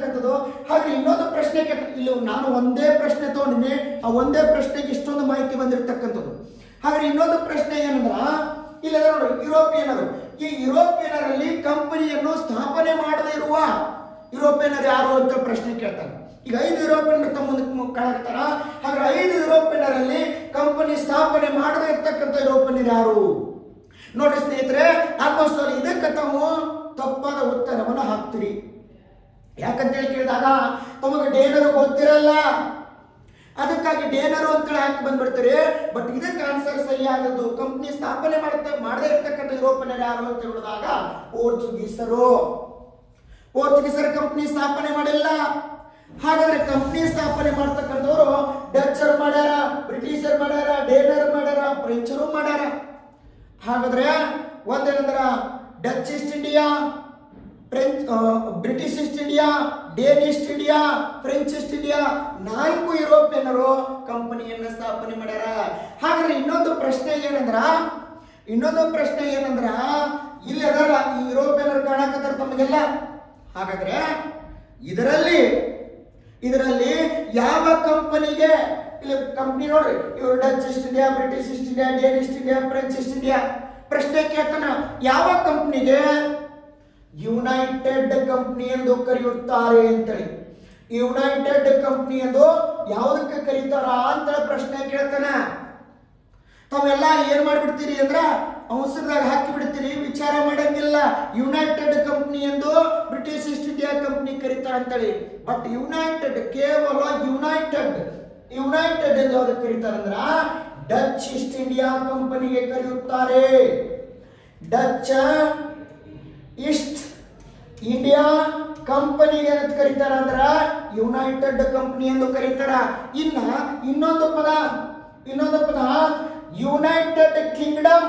ಹಾಗೆ ಇನ್ನೊಂದು ಪ್ರಶ್ನೆ ಕೇಳ್ತಾರೆ ಇಲ್ಲಿ ನಾನು ಒಂದೇ ಪ್ರಶ್ನೆ ತಗೊಂಡಿನಿ ಆ ಒಂದೇ ಪ್ರಶ್ನೆಗೆ ಇಷ್ಟೊಂದು ಮಾಹಿತಿ ಬಂದಿರತಕ್ಕಂಥದ್ದು ಹಾಗೆ ಇನ್ನೊಂದು ಪ್ರಶ್ನೆ ಏನಂದ್ರ ಇಲ್ಲ ನೋಡಿ ಯುರೋಪಿಯನರು ಈ ಯುರೋಪಿಯನರಲ್ಲಿ ಕಂಪನಿಯನ್ನು ಸ್ಥಾಪನೆ ಮಾಡದೇ ಇರುವ ಯುರೋಪಿಯನರು ಯಾರು ಅಂತ ಪ್ರಶ್ನೆ ಕೇಳ್ತಾರೆ ಈಗ ಐದು ಯುರೋಪಿಯನರು ತಮ್ಮ ಮುಂದಕ್ಕೆ ಕಾಣಕ್ತಾರ ಹಾಗೆ ಐದು ಯುರೋಪಿಯನರಲ್ಲಿ ಕಂಪನಿ ಸ್ಥಾಪನೆ ಮಾಡದೇ ಇರ್ತಕ್ಕಂಥ ಯುರೋಪಿಯನರು ಯಾರು ನೋಡಿ ಸ್ನೇಹಿತರೆ ಆಲ್ಮೋಸ್ಟ್ ಆಲ್ ಇದಕ್ಕೆ ತಾವು ತಪ್ಪಾದ ಉತ್ತರವನ್ನು ಹಾಕ್ತೀರಿ ಯಾಕಂತೇಳಿ ಕೇಳಿದಾಗ ತಮಗೆ ಡೇನರು ಗೊತ್ತಿರಲ್ಲ ಅದಕ್ಕಾಗಿ ಡೇನರು ಅಂತೇಳಿ ಹಾಕಿ ಬಂದ್ಬಿಡ್ತೀರಿ ಬಟ್ ಇದಕ್ಕೆ ಆನ್ಸರ್ ಸರಿಯಾದದ್ದು ಕಂಪ್ನಿ ಸ್ಥಾಪನೆ ಮಾಡುತ್ತೆ ಮಾಡದೇ ಇರ್ತಕ್ಕಂಥ ಯುರೋಪಿಯನ್ ಯಾರು ಅಂತ ಹೇಳಿದಾಗ ಪೋರ್ಚುಗೀಸರು ಪೋರ್ಚುಗೀಸರ ಕಂಪ್ನಿ ಸ್ಥಾಪನೆ ಮಾಡಿಲ್ಲ ಹಾಗಾದ್ರೆ ಕಂಪ್ನಿ ಸ್ಥಾಪನೆ ಮಾಡ್ತಕ್ಕಂಥವ್ರು ಡಚ್ಚರು ಮಾಡ್ಯಾರ ಬ್ರಿಟಿಷರ್ ಮಾಡ್ಯಾರ ಡೇನರ್ ಮಾಡ್ಯಾರ ಫ್ರೆಂಚರು ಮಾಡ್ಯಾರ ಹಾಗಾದ್ರೆ ಒಂದೇನಂದ್ರ ಡಚ್ ಈಸ್ಟ್ ಇಂಡಿಯಾ ಫ್ರೆಂಚ್ ಆ, British East India Dane East India French East India ನಾಲ್ಕು ಯುರೋಪಿಯನ್ನರು ಕಂಪನಿಯನ್ನ ಸ್ಥಾಪನೆ ಮಾಡ್ಯಾರ ಹಾಗಾದ್ರೆ ಇನ್ನೊಂದು ಪ್ರಶ್ನೆ ಏನಂದ್ರ ಇನ್ನೊಂದು ಪ್ರಶ್ನೆ ಏನಂದ್ರ ಇಲ್ಲಿ ಅದಲ್ಲ ಈ ಯುರೋಪಿಯನ್ನರು ಕಾಣಕತ್ತಾರ ತಮಗೆಲ್ಲ ಹಾಗಾದ್ರೆ ಇದರಲ್ಲಿ ಇದರಲ್ಲಿ ಯಾವ ಕಂಪನಿಗೆ ಇಲ್ಲಿ ಕಂಪ್ನಿ ನೋಡ್ರಿ ಇವರು Dutch East India British East India Dane East India French East India ಪ್ರಶ್ನೆ ಕೇಳ್ತಾನ ಯಾವ ಕಂಪ್ನಿಗೆ ಯುನೈಟೆಡ್ ಕಂಪ್ನಿ ಎಂದು ಕರೆಯುತ್ತಾರೆ ಅಂತೇಳಿ ಯುನೈಟೆಡ್ ಕಂಪ್ನಿ ಎಂದು ಯಾವುದಕ್ಕೆ ಕರೀತಾರ ಅಂತ ಪ್ರಶ್ನೆ ಕೇಳ್ತಾನ ತಾವೆಲ್ಲ ಏನ್ ಮಾಡ್ಬಿಡ್ತೀರಿ ಅಂದ್ರ ಅವಸರದಾಗ ಹಾಕಿ ಬಿಡ್ತೀರಿ ವಿಚಾರ ಮಾಡಂಗಿಲ್ಲ ಯುನೈಟೆಡ್ ಕಂಪ್ನಿ ಎಂದು ಬ್ರಿಟಿಷ್ ಈಸ್ಟ್ ಇಂಡಿಯಾ ಕಂಪ್ನಿ ಕರೀತಾರ ಅಂತೇಳಿ ಬಟ್ ಯುನೈಟೆಡ್ ಕೇವಲ ಯುನೈಟೆಡ್ ಯುನೈಟೆಡ್ ಎಂದು ಯಾವ್ದಕ್ಕೆ ಕರೀತಾರ ಅಂದ್ರ ಡಚ್ ಈಸ್ಟ್ ಇಂಡಿಯಾ ಕಂಪನಿಗೆ ಕರೆಯುತ್ತಾರೆ ಡಚ್ ಈಸ್ಟ್ ಇಂಡಿಯಾ ಕಂಪನಿ ಏನಂತ ಕರೀತಾರ ಅಂದ್ರ ಯುನೈಟೆಡ್ ಕಂಪನಿ ಎಂದು ಕರೀತಾರ ಇನ್ನ ಇನ್ನೊಂದು ಪದ ಇನ್ನೊಂದು ಪದ ಯುನೈಟೆಡ್ ಕಿಂಗ್ಡಮ್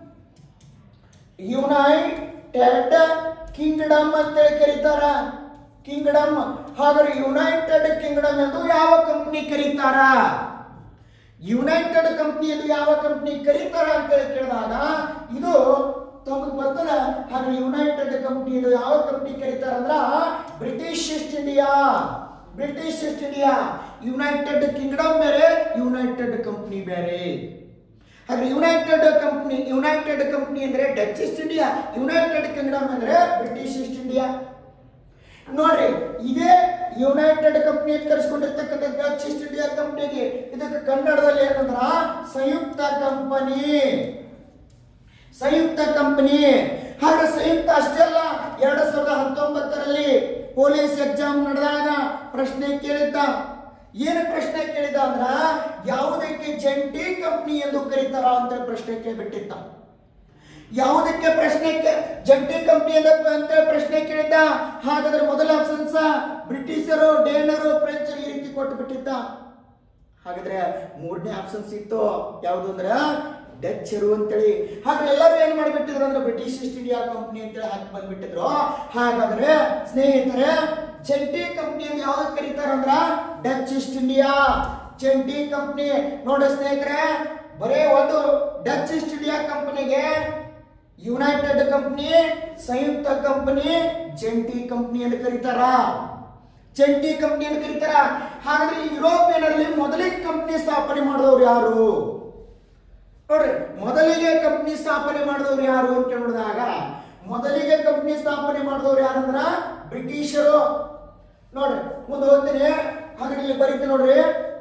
ಯುನೈಟೆಡ್ ಕಿಂಗ್ಡಮ್ ಅಂತೇಳಿ ಕರೀತಾರ ಕಿಂಗ್ಡಮ್ ಹಾಗಾದ್ರೆ ಯುನೈಟೆಡ್ ಕಿಂಗ್ಡಮ್ ಎಂದು ಯಾವ ಕಂಪನಿ ಕರೀತಾರ ಯುನೈಟೆಡ್ ಕಂಪ್ನಿ ಎಂದು ಯಾವ ಕಂಪ್ನಿ ಕರೀತಾರ ಅಂತೇಳಿ ಕೇಳಿದಾಗ ಇದು ತಮಗೆ ಬರ್ತದ ಹಾಗೆ ಯುನೈಟೆಡ್ ಕಂಪ್ನಿ ಇದು ಯಾವ ಕಂಪ್ನಿ ಕರೀತಾರ ಅಂದ್ರ British East India British East India United Kingdom ಬೇರೆ ಯುನೈಟೆಡ್ ಕಂಪ್ನಿ ಬೇರೆ ಹಾಗೆ ಯುನೈಟೆಡ್ ಕಂಪ್ನಿ ಯುನೈಟೆಡ್ ಕಂಪ್ನಿ ಅಂದ್ರೆ Dutch East India United Kingdom ಅಂದ್ರೆ ಬ್ರಿಟಿಷ್ ಈಸ್ಟ್ ಇಂಡಿಯಾ ನೋಡ್ರಿ ಇದೇ ಯುನೈಟೆಡ್ ಕಂಪ್ನಿ ಕರೆಸ್ಕೊಂಡಿರ್ತಕ್ಕಂಥ ಡಚ್ ಈಸ್ಟ್ ಇಂಡಿಯಾ ಕಂಪ್ನಿಗೆ ಇದಕ್ಕೆ ಕನ್ನಡದಲ್ಲಿ ಏನಂದ್ರ ಸಂಯುಕ್ತ ಕಂಪನಿ ಸಂಯುಕ್ತ ಕಂಪನಿ ಹಾಗೆ ಸಂಯುಕ್ತ ಅಷ್ಟೇ ಅಲ್ಲ ಎರಡ್ ಸಾವಿರದ ಹತ್ತೊಂಬತ್ತರಲ್ಲಿ ಪೊಲೀಸ್ ಎಕ್ಸಾಮ್ ನಡೆದಾಗ ಪ್ರಶ್ನೆ ಕೇಳಿದ್ದ ಏನು ಪ್ರಶ್ನೆ ಕೇಳಿದ ಅಂದ್ರ ಯಾವುದಕ್ಕೆ ಜಂಟಿ ಕಂಪನಿ ಎಂದು ಕರೀತಾರ ಅಂತ ಪ್ರಶ್ನೆ ಕೇಳ್ಬಿಟ್ಟಿದ್ದ ಯಾವುದಕ್ಕೆ ಪ್ರಶ್ನೆ ಕೇ- ಜಂಟಿ ಕಂಪನಿ ಅಂತ ಪ್ರಶ್ನೆ ಕೇಳಿದ್ದ ಹಾಗಾದ್ರೆ ಮೊದಲ ಆಪ್ಷನ್ಸ್ ಬ್ರಿಟಿಷರು ಡೇನರು ಫ್ರೆಂಚರು ಈ ರೀತಿ ಕೊಟ್ಟು ಬಿಟ್ಟಿದ್ದ ಹಾಗಾದ್ರೆ ಮೂರನೇ ಆಪ್ಷನ್ ಸಿಕ್ತು ಯಾವುದು ಅಂದ್ರೆ ಡಚ್ಚರು ಅಂತೇಳಿ ಹಾಗೆ ಎಲ್ಲರೂ ಏನ್ ಮಾಡ್ಬಿಟ್ಟಿದ್ರು ಅಂದ್ರೆ ಬ್ರಿಟಿಷ್ ಈಸ್ಟ್ ಇಂಡಿಯಾ ಕಂಪ್ನಿ ಅಂತೇಳಿ ಹಾಕಿ ಬಂದ್ಬಿಟ್ಟಿದ್ರು ಹಾಗಾದ್ರೆ ಸ್ನೇಹಿತರೆ ಜಂಟಿ ಕಂಪ್ನಿ ಅಂತ ಯಾವ್ದಕ್ಕೆ ಕರೀತಾರ ಅಂದ್ರ ಡಚ್ ಈಸ್ಟ್ ಇಂಡಿಯಾ ಜಂಟಿ ಕಂಪ್ನಿ ನೋಡಿ ಸ್ನೇಹಿತರೆ ಬರೇ ಒಂದು ಡಚ್ ಈಸ್ಟ್ ಇಂಡಿಯಾ ಕಂಪನಿಗೆ ಯುನೈಟೆಡ್ ಕಂಪನಿ ಸಂಯುಕ್ತ ಕಂಪನಿ ಜಂಟಿ ಕಂಪನಿ ಅಂತ ಕರೀತಾರ ಜಂಟಿ ಕಂಪನಿ ಅಂತ ಕರೀತಾರ ಹಾಗಾದ್ರೆ ಯುರೋಪಿಯನಲ್ಲಿ ಮೊದಲಿಗೆ ಕಂಪನಿ ಸ್ಥಾಪನೆ ಮಾಡಿದವರು ಯಾರು ನೋಡ್ರಿ ಮೊದಲಿಗೆ ಕಂಪನಿ ಸ್ಥಾಪನೆ ಮಾಡಿದವರು ಯಾರು ಅಂತ ನೋಡಿದಾಗ ಮೊದಲಿಗೆ ಕಂಪನಿ ಸ್ಥಾಪನೆ ಮಾಡಿದವರು ಯಾರಂದ್ರ ಬ್ರಿಟಿಷರು ನೋಡ್ರಿ ಮುಂದೆ ಹೋಗ್ತೀನಿ ಹಾಗೆ ಇಲ್ಲಿ ಬರೀತೀನಿ ನೋಡ್ರಿ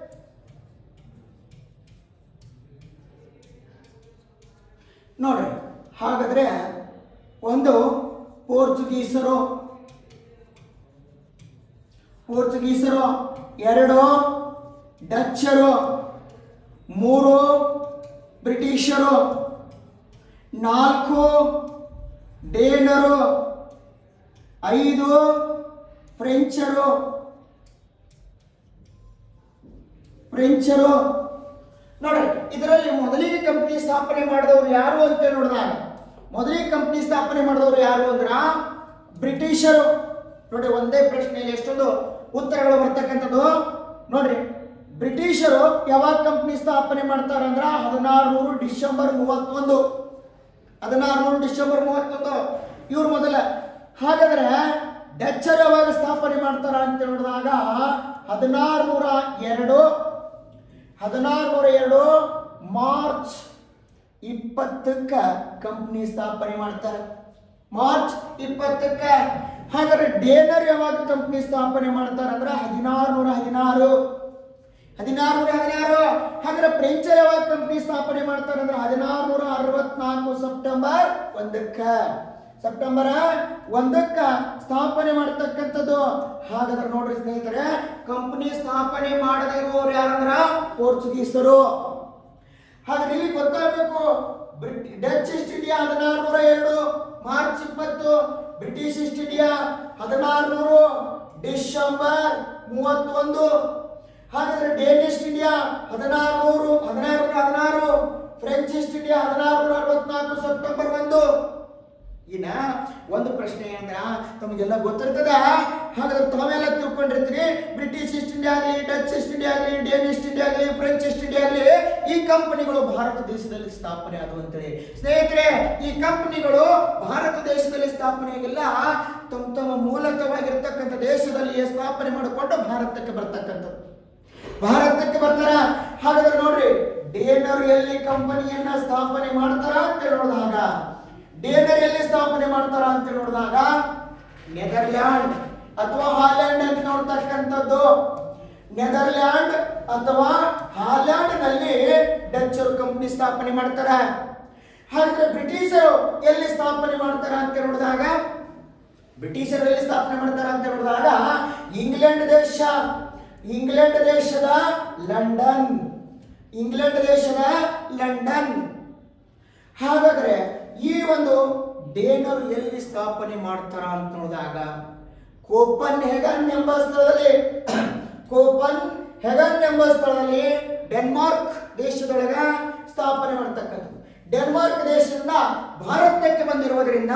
ನೋಡ್ರಿ ಹಾಗಾದ್ರೆ ಒಂದು ಪೋರ್ಚುಗೀಸರು ಪೋರ್ಚುಗೀಸರು ಎರಡು ಡಚ್ಚರು ಮೂರು ಬ್ರಿಟಿಷರು ನಾಲ್ಕು ಡೇನರು ಐದು ಫ್ರೆಂಚರು ಫ್ರೆಂಚರು ನೋಡ್ರಿ ಇದರಲ್ಲಿ ಮೊದಲಿಗೆ ಕಂಪನಿ ಸ್ಥಾಪನೆ ಮಾಡಿದವರು ಯಾರು ಅಂತ ನೋಡಿದಾಗ ಮೊದಲಿಗೆ ಕಂಪನಿ ಸ್ಥಾಪನೆ ಮಾಡಿದವರು ಯಾರು ಅಂದ್ರ ಬ್ರಿಟಿಷರು ನೋಡಿ ಒಂದೇ ಪ್ರಶ್ನೆಯಲ್ಲಿ ಎಷ್ಟೊಂದು ಉತ್ತರಗಳು ಬರ್ತಕ್ಕಂಥದ್ದು ನೋಡ್ರಿ ಬ್ರಿಟಿಷರು ಯಾವಾಗ ಕಂಪನಿ ಸ್ಥಾಪನೆ ಮಾಡ್ತಾರೆ ಅಂದ್ರ ಹದಿನಾರು ನೂರು ಡಿಸೆಂಬರ್ ಮೂವತ್ತೊಂದು ಹದಿನಾರು ನೂರು ಡಿಸೆಂಬರ್ ಮೂವತ್ತೊಂದು ಇವ್ರು ಮೊದಲ ಹಾಗಾದ್ರೆ ಡಚ್ಚರು ಯಾವಾಗ ಸ್ಥಾಪನೆ ಮಾಡ್ತಾರ ಅಂತ ನೋಡಿದಾಗ ಹದಿನಾರು ನೂರ ಎರಡು ಹದಿನಾರು ನೂರ ಎರಡು ಮಾರ್ಚ್ ಇಪ್ಪತ್ತಕ್ಕ ಕಂಪ್ನಿ ಸ್ಥಾಪನೆ ಮಾಡ್ತಾರೆ ಮಾರ್ಚ್ ಇಪ್ಪತ್ತಕ್ಕ ಹಾಗಾದ್ರೆ ಡೇನರ್ ಯಾವಾಗ ಕಂಪ್ನಿ ಸ್ಥಾಪನೆ ಮಾಡ್ತಾರೆ ಅಂದ್ರೆ ಹದಿನಾರು ನೂರ ಹದಿನಾರು ಹದಿನಾರು ನೂರ ಹದಿನಾರು ಹಾಗಾದ್ರೆ ಫ್ರೆಂಚರ್ ಯಾವಾಗ ಕಂಪ್ನಿ ಸ್ಥಾಪನೆ ಮಾಡ್ತಾರೆ ಅಂದ್ರೆ ಹದಿನಾರು ನೂರ ಅರವತ್ನಾಲ್ಕು ಸೆಪ್ಟೆಂಬರ್ ಒಂದಕ್ಕ ಸೆಪ್ಟೆಂಬರ್ ಒಂದಕ್ಕ ಸ್ಥಾಪನೆ ಮಾಡತಕ್ಕಂಥದ್ದು ಹಾಗಾದ್ರೆ ನೋಡ್ರಿ ಸ್ನೇಹಿತರೆ ಕಂಪನಿ ಸ್ಥಾಪನೆ ಮಾಡದೇ ಇರುವವರು ಯಾರಂದ್ರ ಪೋರ್ಚುಗೀಸರು ಹಾಗಾದ್ರೆ ಇಲ್ಲಿ ಗೊತ್ತಾಗಬೇಕು ಬ್ರಿಟ್ ಡಚ್ ಈಸ್ಟ್ ಇಂಡಿಯಾ ಹದಿನಾರು ನೂರ ಎರಡು ಮಾರ್ಚ್ ಇಪ್ಪತ್ತು ಬ್ರಿಟಿಷ್ ಈಸ್ಟ್ ಇಂಡಿಯಾ ಹದಿನಾರು ನೂರು ಡಿಸೆಂಬರ್ ಮೂವತ್ತೊಂದು ಹಾಗಾದ್ರೆ ಡೇನಿಶ್ ಇಂಡಿಯಾ ಹದಿನಾರು ನೂರು ಹದಿನಾರು ನೂರ ಹದಿನಾರು ಫ್ರೆಂಚ್ ಈಸ್ಟ್ ಇಂಡಿಯಾ ಹದಿನಾರು ನೂರ ಅರವತ್ನಾಲ್ಕು ಸೆಪ್ಟೆಂಬರ್ ಒಂದು ಇನ್ನ ಒಂದು ಪ್ರಶ್ನೆ ಏನಂದ್ರ ತಮಗೆಲ್ಲ ಗೊತ್ತಿರ್ತದ ಹಾಗಾದ್ರೆ ತಾವೆಲ್ಲ ತಿಳ್ಕೊಂಡಿರ್ತೀರಿ ಬ್ರಿಟಿಷ್ ಈಸ್ಟ್ ಇಂಡಿಯಾ ಆಗಲಿ ಡಚ್ ಈಸ್ಟ್ ಇಂಡಿಯಾ ಆಗಲಿ ಡೇನಿಶ್ ಇಂಡಿಯಾ ಆಗಲಿ ಫ್ರೆಂಚ್ ಈಸ್ಟ್ ಇಂಡಿಯಾ ಆಗಲಿ ಈ ಕಂಪನಿಗಳು ಭಾರತ ದೇಶದಲ್ಲಿ ಸ್ಥಾಪನೆ ಆದವು ಅಂತೇಳಿ ಸ್ನೇಹಿತರೆ ಈ ಕಂಪನಿಗಳು ಭಾರತ ದೇಶದಲ್ಲಿ ಸ್ಥಾಪನೆ ಆಗಿಲ್ಲ ತಮ್ಮ ತಮ್ಮ ಮೂಲಕವಾಗಿರ್ತಕ್ಕಂಥ ದೇಶದಲ್ಲಿ ಸ್ಥಾಪನೆ ಮಾಡಿಕೊಂಡು ಭಾರತಕ್ಕೆ ಬರ್ತಕ್ಕಂಥದ್ದು ಭಾರತಕ್ಕೆ ಬರ್ತಾರ ಹಾಗಾದ್ರೆ ನೋಡ್ರಿ ಡೇನರ್ ಎಲ್ಲಿ ಕಂಪನಿಯನ್ನ ಸ್ಥಾಪನೆ ಮಾಡ್ತಾರ ಅಂತ ನೋಡಿದಾಗ ಡೇನರ್ ಎಲ್ಲಿ ಸ್ಥಾಪನೆ ಮಾಡ್ತಾರ ಅಂತ ನೋಡಿದಾಗ ನೆದರ್ಲ್ಯಾಂಡ್ ಅಥವಾ ಹಾಲೆಂಡ್ ಅಂತ ನೋಡ್ತಕ್ಕಂಥದ್ದು ನೆದರ್ಲ್ಯಾಂಡ್ ಅಥವಾ ಹಾಲೆಂಡ್ ನಲ್ಲಿ ಡಚ್ಚರು ಕಂಪನಿ ಸ್ಥಾಪನೆ ಮಾಡ್ತಾರೆ ಹಾಗಾದ್ರೆ ಬ್ರಿಟಿಷರು ಎಲ್ಲಿ ಸ್ಥಾಪನೆ ಮಾಡ್ತಾರ ಅಂತ ನೋಡಿದಾಗ ಬ್ರಿಟಿಷರು ಎಲ್ಲಿ ಸ್ಥಾಪನೆ ಮಾಡ್ತಾರೆ ಅಂತ ನೋಡಿದಾಗ ಇಂಗ್ಲೆಂಡ್ ದೇಶ ಇಂಗ್ಲೆಂಡ್ ದೇಶದ ಲಂಡನ್ ಇಂಗ್ಲೆಂಡ್ ದೇಶದ ಲಂಡನ್ ಹಾಗಾದ್ರೆ ಈ ಒಂದು ಡೇನರ್ ಎಲ್ಲಿ ಸ್ಥಾಪನೆ ಮಾಡ್ತಾರ ಅಂತ ನೋಡಿದಾಗ ಕೋಪನ್ ಹೆಗನ್ ಎಂಬ ಸ್ಥಳದಲ್ಲಿ ಕೋಪನ್ ಹೆಗನ್ ಎಂಬ ಸ್ಥಳದಲ್ಲಿ ಡೆನ್ಮಾರ್ಕ್ ದೇಶದೊಳಗ ಸ್ಥಾಪನೆ ಮಾಡ್ತಕ್ಕಂಥದ್ದು ಡೆನ್ಮಾರ್ಕ್ ದೇಶದಿಂದ ಭಾರತಕ್ಕೆ ಬಂದಿರುವುದರಿಂದ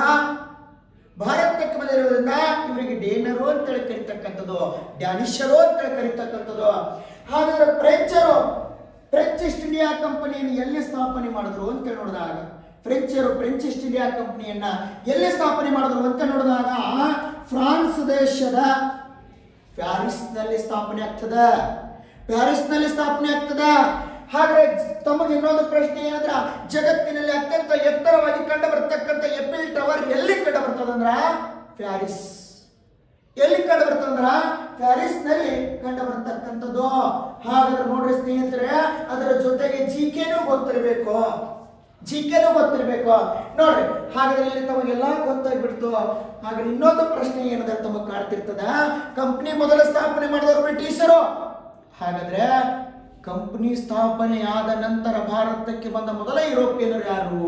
ಭಾರತಕ್ಕೆ ಬಂದಿರುವುದರಿಂದ ಇವರಿಗೆ ಡೇನರು ಅಂತೇಳಿ ಕರೀತಕ್ಕಂಥದ್ದು ಡ್ಯಾನಿಷರು ಅಂತೇಳಿ ಕರೀತಕ್ಕಂಥದ್ದು ಹಾಗಾದ್ರೆ ಫ್ರೆಂಚರು ಫ್ರೆಂಚ್ ಈಸ್ಟ್ ಇಂಡಿಯಾ ಕಂಪನಿಯನ್ನು ಎಲ್ಲಿ ಸ್ಥಾಪನೆ ಮಾಡಿದ್ರು ಅಂತ ನೋಡಿದಾಗ ಫ್ರೆಂಚರು ಫ್ರೆಂಚ್ ಈಸ್ಟ್ ಇಂಡಿಯಾ ಕಂಪನಿಯನ್ನ ಎಲ್ಲಿ ಸ್ಥಾಪನೆ ಮಾಡಿದ್ರು ಅಂತ ನೋಡಿದಾಗ ಫ್ರಾನ್ಸ್ ದೇಶದ ಪ್ಯಾರಿಸ್ನಲ್ಲಿ ಸ್ಥಾಪನೆ ಆಗ್ತದ ಪ್ಯಾರಿಸ್ನಲ್ಲಿ ಸ್ಥಾಪನೆ ಆಗ್ತದ ಹಾಗಾದ್ರೆ ತಮಗೆ ಇನ್ನೊಂದು ಪ್ರಶ್ನೆ ಏನಂದ್ರ ಜಗತ್ತಿನಲ್ಲಿ ಅತ್ಯಂತ ಎತ್ತರವಾಗಿ ಕಂಡು ಬರ್ತಕ್ಕಂಥ ಎಫಿಲ್ ಟವರ್ ಎಲ್ಲಿ ಕಂಡು ಬರ್ತದಂದ್ರ ಪ್ಯಾರಿಸ್ ಎಲ್ಲಿ ಕಂಡು ಬರ್ತದಂದ್ರ ಪ್ಯಾರಿಸ್ ನಲ್ಲಿ ಕಂಡು ಬರ್ತಕ್ಕಂಥದ್ದು ಹಾಗಾದ್ರೆ ನೋಡ್ರಿ ಸ್ನೇಹಿತರೆ ಅದರ ಜೊತೆಗೆ ಜಿಕೆನೂ ಗೊತ್ತಿರಬೇಕು ಜಿಕೆನೂ ಗೊತ್ತಿರಬೇಕು ನೋಡ್ರಿ ಹಾಗಾದ್ರೆ ಇಲ್ಲಿ ತಮಗೆಲ್ಲ ಗೊತ್ತಾಗ್ಬಿಡ್ತು ಹಾಗಾದ್ರೆ ಇನ್ನೊಂದು ಪ್ರಶ್ನೆ ಏನದ ತಮಗೆ ಕಾಡ್ತಿರ್ತದ ಕಂಪ್ನಿ ಮೊದಲ ಸ್ಥಾಪನೆ ಮಾಡಿದವರು ಬ್ರಿಟಿಷರು ಹಾಗಾದ್ರೆ ಕಂಪ್ನಿ ಸ್ಥಾಪನೆಯಾದ ನಂತರ ಭಾರತಕ್ಕೆ ಬಂದ ಮೊದಲ ಯುರೋಪಿಯನರು ಯಾರು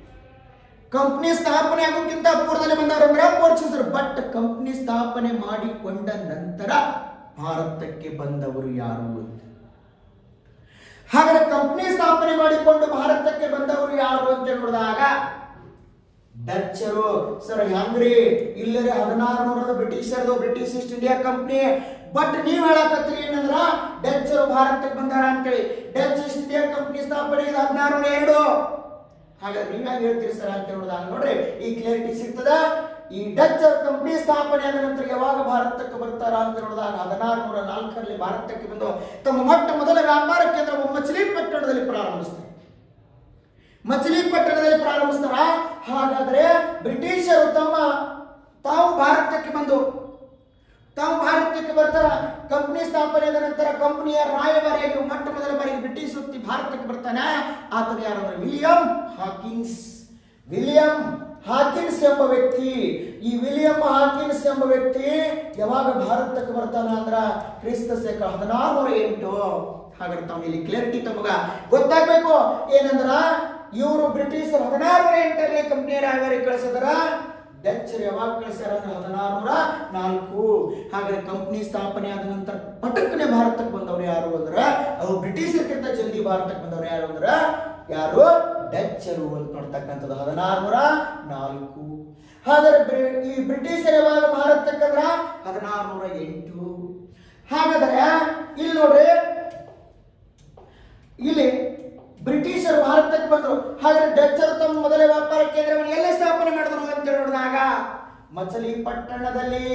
ಕಂಪ್ನಿ ಸ್ಥಾಪನೆ ಆಗೋಕ್ಕಿಂತ ಪೂರ್ವದಲ್ಲಿ ಬಂದವರು ಅಂದ್ರೆ ಪೋರ್ಚುಗೀಸರು ಬಟ್ ಕಂಪ್ನಿ ಸ್ಥಾಪನೆ ಮಾಡಿಕೊಂಡ ನಂತರ ಭಾರತಕ್ಕೆ ಬಂದವರು ಯಾರು ಅಂತ ಹಾಗಾದ್ರೆ ಕಂಪ್ನಿ ಸ್ಥಾಪನೆ ಮಾಡಿಕೊಂಡು ಭಾರತಕ್ಕೆ ಬಂದವರು ಯಾರು ಅಂತ ನೋಡಿದಾಗ ಡಚ್ಚರು ಸರ್ ಹೆಂಗ್ರಿ ಇಲ್ಲರೆ ಹದಿನಾರು ನೂರದ ಬ್ರಿಟಿಷರ್ದು British East India company but ನೀವ್ ಹೇಳಕತ್ರಿ ಏನಂದ್ರ ಡಚ್ಚರು ಭಾರತಕ್ಕೆ ಬಂದಾರ ಅಂತೇಳಿ ಡಚ್ ಈಸ್ಟ್ ಇಂಡಿಯಾ ಕಂಪ್ನಿ ಸ್ಥಾಪನೆ ಹದಿನಾರು ನೂರ ಎರಡು ಹಾಗಾದ್ರೆ ನೀವ್ ಹೆಂಗ್ ಹೇಳ್ತೀರಿ ಸರ್ ಅಂತ ನೋಡಿದಾಗ ನೋಡ್ರಿ ಈ ಕ್ಲಿಯರಿಟಿ ಸಿಗ್ತದ ಈ ಡಚ್ ಕಂಪ್ನಿ ಸ್ಥಾಪನೆ ಆದ ನಂತರ ಯಾವಾಗ ಭಾರತಕ್ಕೆ ಬರ್ತಾರ ಅಂತ ನೋಡಿದಾಗ ಹದಿನಾರು ನೂರ ನಾಲ್ಕರಲ್ಲಿ ಭಾರತಕ್ಕೆ ಬಂದು ತಮ್ಮ ಮೊಟ್ಟ ಮೊದಲ ವ್ಯಾಪಾರ ಕೇಂದ್ರ ಮಚಿಲಿಪಟ್ಟಣದಲ್ಲಿ ಪ್ರಾರಂಭಿಸ್ತಾರೆ ಮಚಿಲಿಪಟ್ಟಣದಲ್ಲಿ ಪ್ರಾರಂಭಿಸ್ತಾರ ಹಾಗಾದ್ರೆ ಬ್ರಿಟಿಷರು ತಮ್ಮ ತಾವು ಭಾರತಕ್ಕೆ ಬಂದು ತಾವು ಭಾರತಕ್ಕೆ ಬರ್ತಾರ ಕಂಪನಿ ಸ್ಥಾಪನೆ ಆದ ನಂತರ ಕಂಪನಿಯ ರಾಯಭಾರಿಯಾಗಿ ಮೊಟ್ಟ ಮೊದಲ ಬಾರಿಗೆ ಬ್ರಿಟಿಷ್ ವ್ಯಕ್ತಿ ಭಾರತಕ್ಕೆ ಬರ್ತಾನೆ ಆತನ ಯಾರು ಅಂದ್ರೆ ವಿಲಿಯಂ ಹಾಕಿನ್ಸ್ ವಿಲಿಯಂ ಹಾಕಿನ್ಸ್ ಎಂಬ ವ್ಯಕ್ತಿ ಈ ವಿಲಿಯಂ ಹಾಕಿನ್ಸ್ ಎಂಬ ವ್ಯಕ್ತಿ ಯಾವಾಗ ಭಾರತಕ್ಕೆ ಬರ್ತಾನ ಅಂದ್ರ ಕ್ರಿಸ್ತ ಶಕ ಹದಿನಾರು ನೂರ ಎಂಟು ಹಾಗಾದ್ರೆ ತಾವು ಇಲ್ಲಿ ಕ್ಲಿಯರಿಟಿ ತಮಗ ಗೊತ್ತಾಗ್ಬೇಕು ಏನಂದ್ರ ಇವರು ಬ್ರಿಟಿಷರು ಹದಿನಾರು ನೂರ ಎಂಟರಲ್ಲಿ ಕಂಪನಿಯ ರಾಯಭಾರಿ ಕಳಿಸಿದ್ರ ಡಚ್ಚರು ಯಾವಾಗ ಕಳಿಸ್ಯಾರ ಅಂದ್ರೆ ಹದಿನಾರು ನೂರ ನಾಲ್ಕು ಹಾಗಾದ್ರೆ ಕಂಪ್ನಿ ಸ್ಥಾಪನೆ ಆದ ನಂತರ ಪಟಕ್ಕನೆ ಭಾರತಕ್ಕೆ ಬಂದವರು ಯಾರು ಅಂದ್ರ ಅವ್ರು ಬ್ರಿಟಿಷರ್ಗಿಂತ ಜಲ್ದಿ ಭಾರತಕ್ಕೆ ಬಂದವರು ಯಾರು ಅಂದ್ರ ಯಾರು ಡಚ್ಚರು ಅಂತ ನೋಡ್ತಕ್ಕಂಥದ್ದು ಹದಿನಾರು ನೂರ ನಾಲ್ಕು ಹಾಗಾದ್ರೆ ಬ್ರಿ- ಈ ಬ್ರಿಟಿಷರು ಯಾವಾಗ ಭಾರತಕ್ಕೆ ಅಂದ್ರ ಹದಿನಾರು ನೂರ ಎಂಟು ಹಾಗಾದ್ರೆ ಇಲ್ಲಿ ನೋಡ್ರಿ ಇಲ್ಲಿ ಬ್ರಿಟಿಷರು ಭಾರತಕ್ಕೆ ಬಂದರು ಹಾಗಾದ್ರೆ ಡಚ್ಚರು ತಮ್ಮ ಮೊದಲ ವ್ಯಾಪಾರ ಕೇಂದ್ರವನ್ನು ಎಲ್ಲಿ ಸ್ಥಾಪನೆ ಮಾಡಿದ್ರು ಅಂತ ನೋಡಿದಾಗ ಮಚಲಿಪಟ್ಟಣದಲ್ಲಿ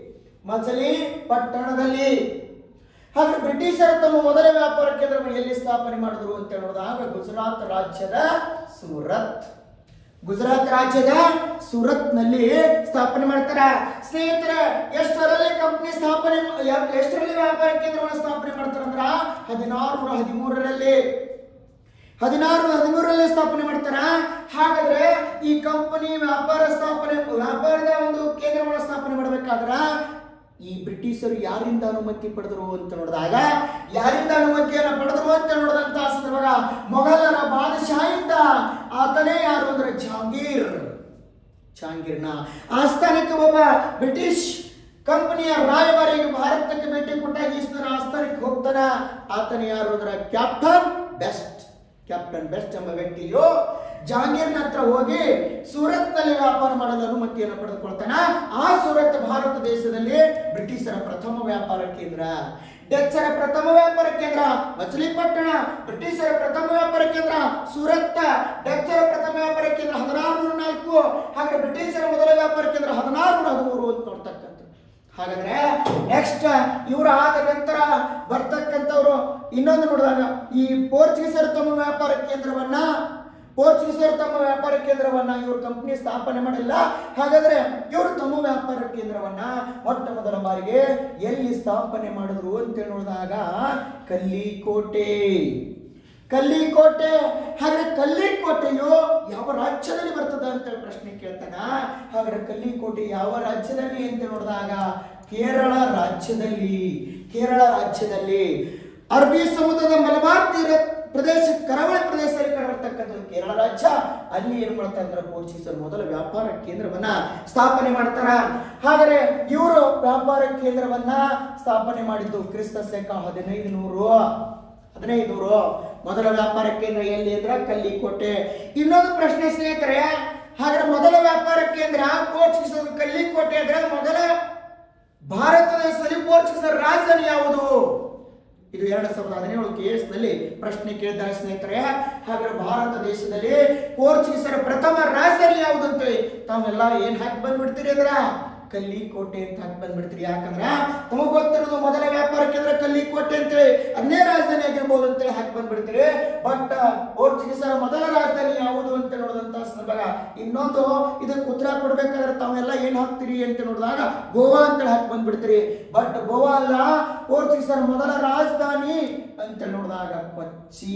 ಮಚಲಿಪಟ್ಟಣದಲ್ಲಿ ಹಾಗೆ ಬ್ರಿಟಿಷರು ತಮ್ಮ ಮೊದಲ ವ್ಯಾಪಾರ ಕೇಂದ್ರವನ್ನು ಎಲ್ಲಿ ಸ್ಥಾಪನೆ ಮಾಡಿದ್ರು ಅಂತ ಹೇಳೋದಾಗ ಗುಜರಾತ್ ರಾಜ್ಯದ ಸೂರತ್ ಗುಜರಾತ್ ರಾಜ್ಯದ ಸೂರತ್ ನಲ್ಲಿ ಸ್ಥಾಪನೆ ಮಾಡ್ತಾರ ಸ್ನೇಹಿತರೆ ಎಷ್ಟರಲ್ಲಿ ಕಂಪನಿ ಸ್ಥಾಪನೆ ಯಾ- ಎಷ್ಟರಲ್ಲಿ ವ್ಯಾಪಾರ ಕೇಂದ್ರವನ್ನು ಸ್ಥಾಪನೆ ಮಾಡ್ತಾರ ಅಂದ್ರ ಹದಿನಾರು ನೂರ ಹದಿಮೂರರಲ್ಲಿ ಹದಿನಾರು ಹದಿಮೂರರಲ್ಲಿ ಸ್ಥಾಪನೆ ಮಾಡ್ತಾರ ಹಾಗಾದ್ರೆ ಈ ಕಂಪನಿ ವ್ಯಾಪಾರ ಸ್ಥಾಪನೆ ವ್ಯಾಪಾರದ ಒಂದು ಕೇಂದ್ರವನ್ನು ಸ್ಥಾಪನೆ ಮಾಡಬೇಕಾದ್ರ ಈ ಬ್ರಿಟಿಷರು ಯಾರಿಂದ ಅನುಮತಿ ಪಡೆದರು ಅಂತ ನೋಡಿದಾಗ ಯಾರಿಂದ ಅನುಮತಿಯನ್ನು ಪಡೆದರು ಅಂತ ನೋಡಿದಂತ ಸಂದರ್ಭ ಮೊಘಲರ ಬಾದಶಾಹಿದ್ದ ಆತನೇ ಯಾರು ಅಂದ್ರೆ ಜಹಾಂಗೀರ್ ಜಹಾಂಗೀರ್ನ ಆಸ್ಥಾನಕ್ಕೆ ಒಬ್ಬ ಬ್ರಿಟಿಷ್ ಕಂಪನಿಯ ರಾಯಭಾರಿಗೆ ಭಾರತಕ್ಕೆ ಭೇಟಿ ಕೊಟ್ಟಾಗ ಈತನ ಆಸ್ಥಾನಕ್ಕೆ ಹೋಗ್ತಾನ ಆತನ ಯಾರು ಅಂದ್ರೆ ಕ್ಯಾಪ್ಟನ್ ಬೆಸ್ಟ್ ಕ್ಯಾಪ್ಟನ್ ಬೆಸ್ಟ್ ಎಂಬ ವ್ಯಕ್ತಿಯು ಜಹಾಂಗೀರ್ನ ಹತ್ರ ಹೋಗಿ ಸೂರತ್ನಲ್ಲಿ ವ್ಯಾಪಾರ ಮಾಡಲು ಅನುಮತಿಯನ್ನು ಪಡೆದುಕೊಳ್ತಾನ ಆ ಸೂರತ್ ಭಾರತ ದೇಶದಲ್ಲಿ ಬ್ರಿಟಿಷರ ಪ್ರಥಮ ವ್ಯಾಪಾರ ಕೇಂದ್ರ ಡಚ್ಚರ ಪ್ರಥಮ ವ್ಯಾಪಾರ ಕೇಂದ್ರ ಮಚಲಿಪಟ್ಟಣ ಬ್ರಿಟಿಷರ ಪ್ರಥಮ ವ್ಯಾಪಾರ ಕೇಂದ್ರ ಸೂರತ್ ಡಚ್ಚರ ಪ್ರಥಮ ವ್ಯಾಪಾರ ಕೇಂದ್ರ ಹದಿನಾರು ನೂರ ನಾಲ್ಕು ಹಾಗೆ ಬ್ರಿಟಿಷರ ಮೊದಲ ವ್ಯಾಪಾರ ಕೇಂದ್ರ ಹದಿನಾರು ನೂರ ಹದಿಮೂರು ಅಂತ ನೋಡ್ತಕ್ಕಂಥ ಹಾಗಾದ್ರೆ ನೆಕ್ಸ್ಟ್ ಇವರು ಆದ ನಂತರ ಬರ್ತಕ್ಕಂಥವ್ರು ಇನ್ನೊಂದು ನೋಡಿದಾಗ ಈ ಪೋರ್ಚುಗೀಸರು ತಮ್ಮ ವ್ಯಾಪಾರ ಕೇಂದ್ರವನ್ನ ಪೋರ್ಚುಗೀಸರು ತಮ್ಮ ವ್ಯಾಪಾರ ಕೇಂದ್ರವನ್ನ ಇವರು ಕಂಪನಿ ಸ್ಥಾಪನೆ ಮಾಡಿಲ್ಲ ಹಾಗಾದ್ರೆ ಇವರು ತಮ್ಮ ವ್ಯಾಪಾರ ಕೇಂದ್ರವನ್ನ ಮೊಟ್ಟ ಮೊದಲ ಬಾರಿಗೆ ಎಲ್ಲಿ ಸ್ಥಾಪನೆ ಮಾಡಿದ್ರು ಅಂತ ನೋಡಿದಾಗ ಕಲ್ಲಿಕೋಟೆ ಕಲ್ಲಿಕೋಟೆ ಹಾಗಾದ್ರೆ ಕಲ್ಲಿಕೋಟೆಯು ಯಾವ ರಾಜ್ಯದಲ್ಲಿ ಬರ್ತದ ಅಂತ ಹೇಳಿ ಪ್ರಶ್ನೆ ಕೇಳ್ತಾನ ಹಾಗಾದ್ರೆ ಕಲ್ಲಿಕೋಟೆ ಯಾವ ರಾಜ್ಯದಲ್ಲಿ ಅಂತ ನೋಡಿದಾಗ ಕೇರಳ ರಾಜ್ಯದಲ್ಲಿ ಕೇರಳ ರಾಜ್ಯದಲ್ಲಿ ಅರಬ್ಬಿ ಸಮುದ್ರದ ಮಲಬಾರ್ ತೀರ ಪ್ರದೇಶ ಕರಾವಳಿ ಪ್ರದೇಶದಲ್ಲಿ ಕಂಡುಬರ್ತಕ್ಕಂಥದ್ದು ಕೇರಳ ರಾಜ್ಯ ಅಲ್ಲಿ ಏನ್ ಮಾಡ್ತಾರೆ ಅಂದ್ರೆ ಪೋರ್ಚುಗೀಸರು ಮೊದಲ ವ್ಯಾಪಾರ ಕೇಂದ್ರವನ್ನ ಸ್ಥಾಪನೆ ಮಾಡ್ತಾರ ಹಾಗಾದ್ರೆ ಇವರು ವ್ಯಾಪಾರ ಕೇಂದ್ರವನ್ನ ಸ್ಥಾಪನೆ ಮಾಡಿದ್ದು ಕ್ರಿಸ್ತ ಶಕ ಹದಿನೈದು ನೂರು ಹದಿನೈದು ನೂರು ಮೊದಲ ವ್ಯಾಪಾರ ಕೇಂದ್ರ ಎಲ್ಲಿ ಅಂದ್ರೆ ಕಲ್ಲಿಕೋಟೆ ಇನ್ನೊಂದು ಪ್ರಶ್ನೆ ಸ್ನೇಹಿತರೆ ಹಾಗಾದ್ರೆ ಮೊದಲ ವ್ಯಾಪಾರ ಕೇಂದ್ರ ಪೋರ್ಚುಗೀಸರು ಕಲ್ಲಿಕೋಟೆ ಅಂದ್ರೆ ಮೊದಲ ಭಾರತ ದೇಶದಲ್ಲಿ ಪೋರ್ಚುಗೀಸರ ರಾಜಧಾನಿ ಯಾವುದು ಇದು ಎರಡು ಸಾವಿರದ ಹದಿನೇಳು ಕೇಸ್ ನಲ್ಲಿ ಪ್ರಶ್ನೆ ಕೇಳಿದ್ದಾರೆ ಸ್ನೇಹಿತರೆ ಹಾಗಾದ್ರೆ ಭಾರತ ದೇಶದಲ್ಲಿ ಪೋರ್ಚುಗೀಸರ ಪ್ರಥಮ ರಾಜಧಾನಿ ಯಾವುದು ಅಂತ ತಾವೆಲ್ಲ ಏನ್ ಹಾಕಿ ಬಂದ್ಬಿಡ್ತೀರಿ ಅಂದ್ರ ಕಲ್ಲಿಕೋಟೆ ಅಂತ ಹಾಕಿ ಬಂದ್ಬಿಡ್ತೀರಿ ಯಾಕಂದ್ರ ತಮಗ್ ಗೊತ್ತಿರೋದು ಮೊದಲ ವ್ಯಾಪಾರ ಕೇಂದ್ರ ಕಲ್ಲಿಕೋಟೆ ಅಂತೇಳಿ ಅದನ್ನೇ ರಾಜಧಾನಿ ಆಗಿರ್ಬೋದು ಅಂತೇಳಿ ಹಾಕಿ ಬಂದ್ಬಿಡ್ತೀರಿ ಬಟ್ ಪೋರ್ಚುಗೀಸರ ಮೊದಲ ರಾಜಧಾನಿ ಯಾವುದು ಅಂತ ನೋಡಿದಂತ ಸಂದರ್ಭ ಇನ್ನೊಂದು ಇದಕ್ಕೆ ಉತ್ತರ ಕೊಡ್ಬೇಕಾದ್ರೆ ತಾವೆಲ್ಲ ಏನ್ ಹಾಕ್ತೀರಿ ಅಂತ ನೋಡಿದಾಗ ಗೋವಾ ಅಂತೇಳಿ ಹಾಕಿ ಬಂದ್ಬಿಡ್ತೀರಿ ಬಟ್ ಗೋವಾ ಅಲ್ಲ ಪೋರ್ಚುಗೀಸರ ಮೊದಲ ರಾಜಧಾನಿ ಅಂತ ನೋಡಿದಾಗ ಕೊಚ್ಚಿ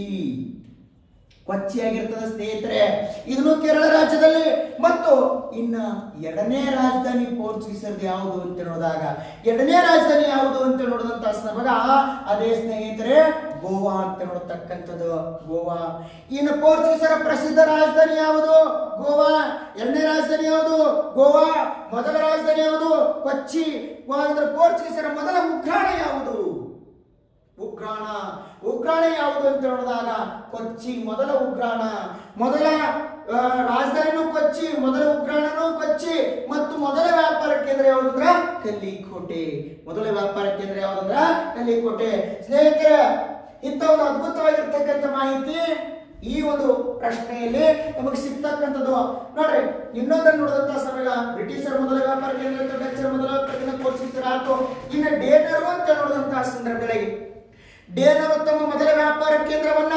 ಕೊಚ್ಚಿ ಆಗಿರ್ತದೆ ಸ್ನೇಹಿತರೆ ಇದನ್ನು ಕೇರಳ ರಾಜ್ಯದಲ್ಲಿ ಮತ್ತು ಇನ್ನ ಎರಡನೇ ರಾಜಧಾನಿ ಪೋರ್ಚುಗೀಸರದು ಯಾವುದು ಅಂತ ನೋಡಿದಾಗ ಎರಡನೇ ರಾಜಧಾನಿ ಯಾವುದು ಅಂತ ನೋಡಿದಂತ ಸಂದರ್ಭ ಅದೇ ಸ್ನೇಹಿತರೆ ಗೋವಾ ಅಂತ ನೋಡ್ತಕ್ಕಂಥದ್ದು ಗೋವಾ ಇನ್ನು ಪೋರ್ಚುಗೀಸರ ಪ್ರಸಿದ್ಧ ರಾಜಧಾನಿ ಯಾವುದು ಗೋವಾ ಎರಡನೇ ರಾಜಧಾನಿ ಯಾವುದು ಗೋವಾ ಮೊದಲ ರಾಜಧಾನಿ ಯಾವುದು ಕೊಚ್ಚಿ ಹಾಗಾದ್ರೆ ಪೋರ್ಚುಗೀಸರ ಮೊದಲ ಉಗ್ರಾಣ ಯಾವುದು ಉಗ್ರಾಣ ಉಗ್ರಾಣ ಯಾವುದು ಅಂತ ನೋಡಿದಾಗ ಕೊಚ್ಚಿ ಮೊದಲ ಉಗ್ರಾಣ ಮೊದಲ ಆ, ರಾಜಧಾನಿನೂ ಕೊಚ್ಚಿ ಮೊದಲ ಉಗ್ರಾಣನೂ ಕೊಚ್ಚಿ ಮತ್ತು ಮೊದಲ ವ್ಯಾಪಾರ ಕೇಂದ್ರ ಯಾವುದಂದ್ರ ಕಲ್ಲಿಕೋಟೆ ಮೊದಲ ವ್ಯಾಪಾರ ಕೇಂದ್ರ ಯಾವುದಂದ್ರ ಕಲ್ಲಿಕೋಟೆ ಸ್ನೇಹಿತರೆ ಇಂಥ ಒಂದು ಅದ್ಭುತವಾಗಿರ್ತಕ್ಕಂಥ ಮಾಹಿತಿ ಈ ಒಂದು ಪ್ರಶ್ನೆಯಲ್ಲಿ ನಮಗೆ ಸಿಗ್ತಕ್ಕಂಥದ್ದು ನೋಡ್ರಿ ಇನ್ನೊಂದನ್ನು ನೋಡಿದಂತ ಸಮಯ ಬ್ರಿಟಿಷರ ಮೊದಲ ವ್ಯಾಪಾರ ಕೇಂದ್ರ ಅಂತ ಡಚ್ಚರ ಮೊದಲ ವ್ಯಾಪಾರ ಕೇಂದ್ರ ಪೋರ್ಚುಗೀಸರ ಆಯ್ತು ಇನ್ನು ಡೇನರು ಅಂತ ನೋಡಿದಂತಹ ಸಂದರ್ಭದಲ್ಲಿ ಡೇನರು ತಮ್ಮ ಮೊದಲ ವ್ಯಾಪಾರ ಕೇಂದ್ರವನ್ನ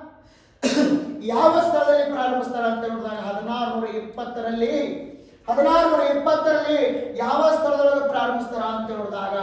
ಯಾವ ಸ್ಥಳದಲ್ಲಿ ಪ್ರಾರಂಭಿಸ್ತಾರ ಅಂತ ನೋಡಿದಾಗ ಹದಿನಾರು ನೂರ ಇಪ್ಪತ್ತರಲ್ಲಿ ಹದಿನಾರು ನೂರ ಇಪ್ಪತ್ತರಲ್ಲಿ ಯಾವ ಸ್ಥಳದೊಳಗೆ ಪ್ರಾರಂಭಿಸ್ತಾರ ಅಂತ ನೋಡಿದಾಗ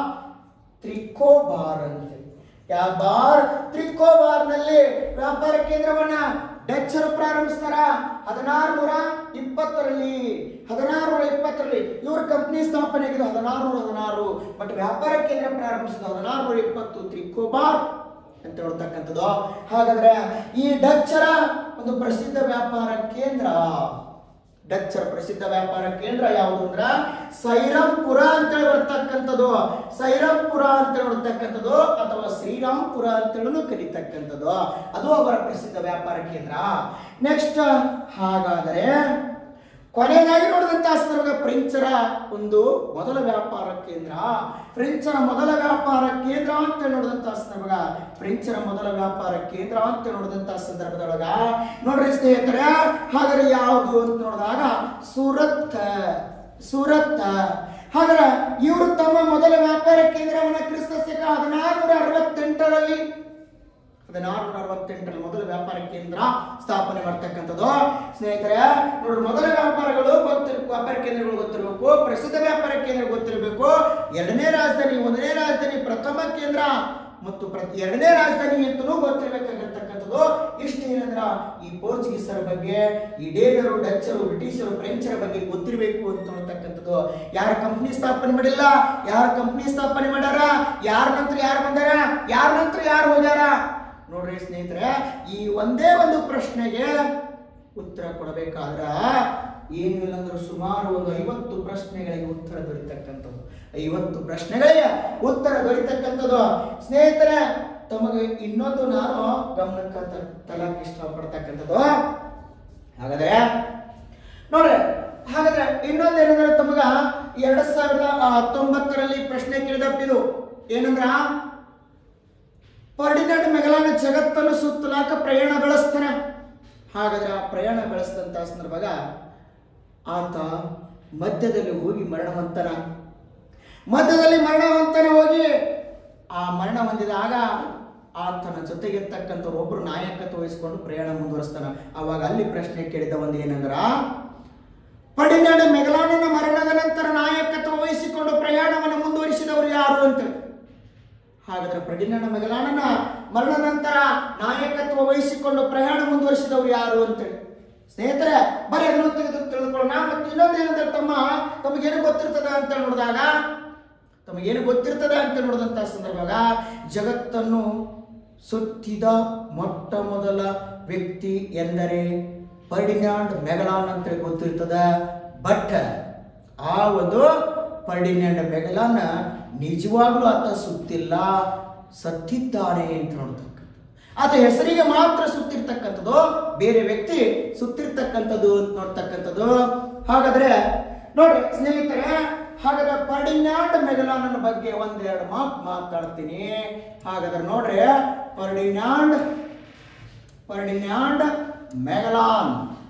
ತ್ರಿಕೋಬಾರ್ ಅಂತ ಯಾವ ಬಾರ್ ತ್ರಿಕೋಬಾರ್ ನಲ್ಲಿ ವ್ಯಾಪಾರ ಕೇಂದ್ರವನ್ನ ಡಚ್ಚರು ಪ್ರಾರಂಭಿಸ್ತಾರ ಹದಿನಾರು ನೂರ ಇಪ್ಪತ್ತರಲ್ಲಿ ಹದಿನಾರು ನೂರ ಇಪ್ಪತ್ತರಲ್ಲಿ ಇವ್ರ ಕಂಪ್ನಿ ಸ್ಥಾಪನೆ ಆಗಿದೆ ಹದಿನಾರು ನೂರ ಹದಿನಾರು ಬಟ್ ವ್ಯಾಪಾರ ಕೇಂದ್ರ ಪ್ರಾರಂಭಿಸಿದ ಹದಿನಾರು ನೂರ ಇಪ್ಪತ್ತು ತ್ರಿಕೋಬಾರ್ ಅಂತ ಹೇಳ್ತಕ್ಕಂಥದ್ದು ಹಾಗಾದ್ರೆ ಈ ಡಚ್ಚರ ಒಂದು ಪ್ರಸಿದ್ಧ ವ್ಯಾಪಾರ ಕೇಂದ್ರ ಡಚ್ಚರ ಪ್ರಸಿದ್ಧ ವ್ಯಾಪಾರ ಕೇಂದ್ರ ಯಾವುದು ಅಂದ್ರ ಸೈರಂಪುರ ಅಂತೇಳಿ ಬರ್ತಕ್ಕಂಥದ್ದು ಸೈರಂಪುರ ಅಂತ ನೋಡ್ತಕ್ಕಂಥದ್ದು ಅಥವಾ ಶ್ರೀರಾಮ್ಪುರ ಅಂತೇಳಿ ಕರೀತಕ್ಕಂಥದ್ದು ಅದು ಅವರ ಪ್ರಸಿದ್ಧ ವ್ಯಾಪಾರ ಕೇಂದ್ರ ನೆಕ್ಸ್ಟ್ ಹಾಗಾದರೆ ಕೊನೆಯದಾಗಿ ನೋಡಿದಂತಹ ಸಂದರ್ಭ ಫ್ರೆಂಚರ ಒಂದು ಮೊದಲ ವ್ಯಾಪಾರ ಕೇಂದ್ರ ಫ್ರೆಂಚರ ಮೊದಲ ವ್ಯಾಪಾರ ಕೇಂದ್ರ ಅಂತ ನೋಡಿದಂತಹ ಸಂದರ್ಭ ಫ್ರೆಂಚರ ಮೊದಲ ವ್ಯಾಪಾರ ಕೇಂದ್ರ ಅಂತ ನೋಡಿದಂತಹ ಸಂದರ್ಭದೊಳಗ ನೋಡ್ರಿ ಸ್ನೇಹಿತರೆ ಹಾಗಾದ್ರೆ ಯಾವುದು ಅಂತ ನೋಡಿದಾಗ ಸೂರತ್ ಸೂರತ್ ಹಾಗಾದ್ರೆ ಇವರು ತಮ್ಮ ಮೊದಲ ವ್ಯಾಪಾರ ಕೇಂದ್ರವನ್ನು ಕ್ರಿಸ್ತ ಶಕ ಹದಿನಾರುನೂರ ಅರವತ್ತೆಂಟರಲ್ಲಿ ಹದಿನಾರುನೂರ ಅರವತ್ತೆಂಟರಲ್ಲಿ ಮೊದಲ ವ್ಯಾಪಾರ ಕೇಂದ್ರ ಸ್ಥಾಪನೆ ಮಾಡ್ತಕ್ಕಂಥದ್ದು ಸ್ನೇಹಿತರೆ ನೋಡಿ ಮೊದಲ ವ್ಯಾಪಾರಗಳು ಗೊತ್ತಿರ್ ವ್ಯಾಪಾರ ಕೇಂದ್ರಗಳು ಗೊತ್ತಿರಬೇಕು ಪ್ರಸಿದ್ಧ ವ್ಯಾಪಾರ ಕೇಂದ್ರ ಗೊತ್ತಿರಬೇಕು ಎರಡನೇ ರಾಜಧಾನಿ ಒಂದನೇ ರಾಜಧಾನಿ ಪ್ರಥಮ ಕೇಂದ್ರ ಮತ್ತು ಪ್ರತಿ ಎರಡನೇ ರಾಜಧಾನಿ ಅಂತಲೂ ಗೊತ್ತಿರಬೇಕಾಗಿರ್ತಕ್ಕಂಥದ್ದು ಇಷ್ಟು ಏನಂದ್ರ ಈ ಪೋರ್ಚುಗೀಸರ ಬಗ್ಗೆ ಈ ಡೇನರು ಡಚ್ಚರು ಬ್ರಿಟಿಷರು ಫ್ರೆಂಚರ ಬಗ್ಗೆ ಗೊತ್ತಿರಬೇಕು ಅಂತ ಹೇಳ್ತಕ್ಕಂಥದ್ದು ಯಾರ ಕಂಪ್ನಿ ಸ್ಥಾಪನೆ ಮಾಡಿಲ್ಲ ಯಾರ ಕಂಪ್ನಿ ಸ್ಥಾಪನೆ ಮಾಡ್ಯಾರ ಯಾರ ನಂತರ ಯಾರು ಬಂದಾರ ಯಾರ ನಂತರ ಯಾರು ಹೋಗ್ಯಾರ ನೋಡ್ರಿ ಸ್ನೇಹಿತರೆ ಈ ಒಂದೇ ಒಂದು ಪ್ರಶ್ನೆಗೆ ಉತ್ತರ ಕೊಡಬೇಕಾದ್ರ ಏನು ಇಲ್ಲ ಅಂದ್ರೆ ಸುಮಾರು ಒಂದು ಐವತ್ತು ಪ್ರಶ್ನೆಗಳಿಗೆ ಉತ್ತರ ದೊರೀತಕ್ಕಂಥದ್ದು ಐವತ್ತು ಪ್ರಶ್ನೆಗಳಿಗೆ ಉತ್ತರ ದೊರೀತಕ್ಕಂಥದ್ದು ಸ್ನೇಹಿತರೆ ತಮಗೆ ಇನ್ನೊಂದು ನಾನು ಗಮನಕ್ಕೆ ತ- ತರಕ್ಕೆ ಇಷ್ಟಪಡ್ತಕ್ಕಂಥದ್ದು ಹಾಗಾದ್ರೆ ನೋಡ್ರಿ ಹಾಗಾದ್ರೆ ಇನ್ನೊಂದು ಏನಂದ್ರೆ ತಮಗ ಎರಡ್ ಸಾವಿರದ ಹತ್ತೊಂಬತ್ತರಲ್ಲಿ ಪ್ರಶ್ನೆ ಕೇಳಿದಪ್ಪಿದು ಏನಂದ್ರ ಫರ್ಡಿನಾಂಡ್ ಮೆಗಲಾನ ಜಗತ್ತನ್ನು ಸುತ್ತಲಾಕ ಪ್ರಯಾಣ ಬೆಳೆಸ್ತಾನೆ ಹಾಗಾದ್ರೆ ಆ ಪ್ರಯಾಣ ಬೆಳೆಸಿದಂತ ಸಂದರ್ಭಾಗ ಆತ ಮಧ್ಯದಲ್ಲಿ ಹೋಗಿ ಮರಣವಂತನ ಮಧ್ಯದಲ್ಲಿ ಮರಣವಂತನ ಹೋಗಿ ಆ ಮರಣ ಹೊಂದಿದಾಗ ಆತನ ಜೊತೆಗಿರ್ತಕ್ಕಂಥವ್ರು ಒಬ್ರು ನಾಯಕತ್ವ ವಹಿಸಿಕೊಂಡು ಪ್ರಯಾಣ ಮುಂದುವರಿಸ್ತಾನ ಅವಾಗ ಅಲ್ಲಿ ಪ್ರಶ್ನೆ ಕೇಳಿದ ಒಂದು ಏನಂದ್ರ ಪಡಿನಾಡ ಮೆಗಲಾನನ ಮರಣದ ನಂತರ ನಾಯಕತ್ವ ವಹಿಸಿಕೊಂಡು ಪ್ರಯಾಣವನ್ನು ಮುಂದುವರಿಸಿದವರು ಯಾರು ಅಂತ ಹಾಗಾದ್ರೆ ಪ್ರಡಿನಾಡ ಮೆಗಲಾನನ ಮರಣ ನಂತರ ನಾಯಕತ್ವ ವಹಿಸಿಕೊಂಡು ಪ್ರಯಾಣ ಮುಂದುವರಿಸಿದವರು ಯಾರು ಅಂತೇಳಿ ಸ್ನೇಹಿತರೆ ಬರೀ ಅದನ್ನು ತೆಗೆದು ತಿಳಿದುಕೊಳ್ಳೋಣ ಮತ್ತು ಇನ್ನೊಂದು ಏನಂದ್ರೆ ತಮ್ಮ ತಮಗೇನು ಗೊತ್ತಿರ್ತದ ಅಂತ ನೋಡಿದಾಗ ತಮಗೇನು ಗೊತ್ತಿರ್ತದೆ ಅಂತ ನೋಡಿದಂತ ಸಂದರ್ಭಾಗ ಜಗತ್ತನ್ನು ಸುತ್ತಿದ ಮೊಟ್ಟ ಮೊದಲ ವ್ಯಕ್ತಿ ಎಂದರೆ ಫರ್ಡಿನಾಂಡ್ ಮೆಗಲಾನ್ ಅಂತೇಳಿ ಗೊತ್ತಿರ್ತದ ಬಟ್ ಆ ಒಂದು ಫರ್ಡಿನಾಂಡ್ ಮೆಗಲಾನ್ ನಿಜವಾಗ್ಲೂ ಆತ ಸುತ್ತಿಲ್ಲ ಸತ್ತಿದ್ದಾನೆ ಅಂತ ನೋಡ್ತಕ್ಕಂಥ ಆತ ಹೆಸರಿಗೆ ಮಾತ್ರ ಸುತ್ತಿರ್ತಕ್ಕಂಥದ್ದು ಬೇರೆ ವ್ಯಕ್ತಿ ಸುತ್ತಿರ್ತಕ್ಕಂಥದ್ದು ಅಂತ ನೋಡ್ತಕ್ಕಂಥದ್ದು ಹಾಗಾದ್ರೆ ನೋಡ್ರಿ ಸ್ನೇಹಿತರೆ ಹಾಗಾದ್ರೆ ಫರ್ಡಿನಾಂಡ್ ಮೆಗಲಾನನ ಬಗ್ಗೆ ಒಂದೆರಡು ಮಾತು ಮಾತಾಡ್ತೀನಿ ಹಾಗಾದ್ರೆ ನೋಡ್ರಿ ಫರ್ಡಿನಾಂಡ್ ಫರ್ಡಿನಾಂಡ್ ಮೆಗಲಾನ್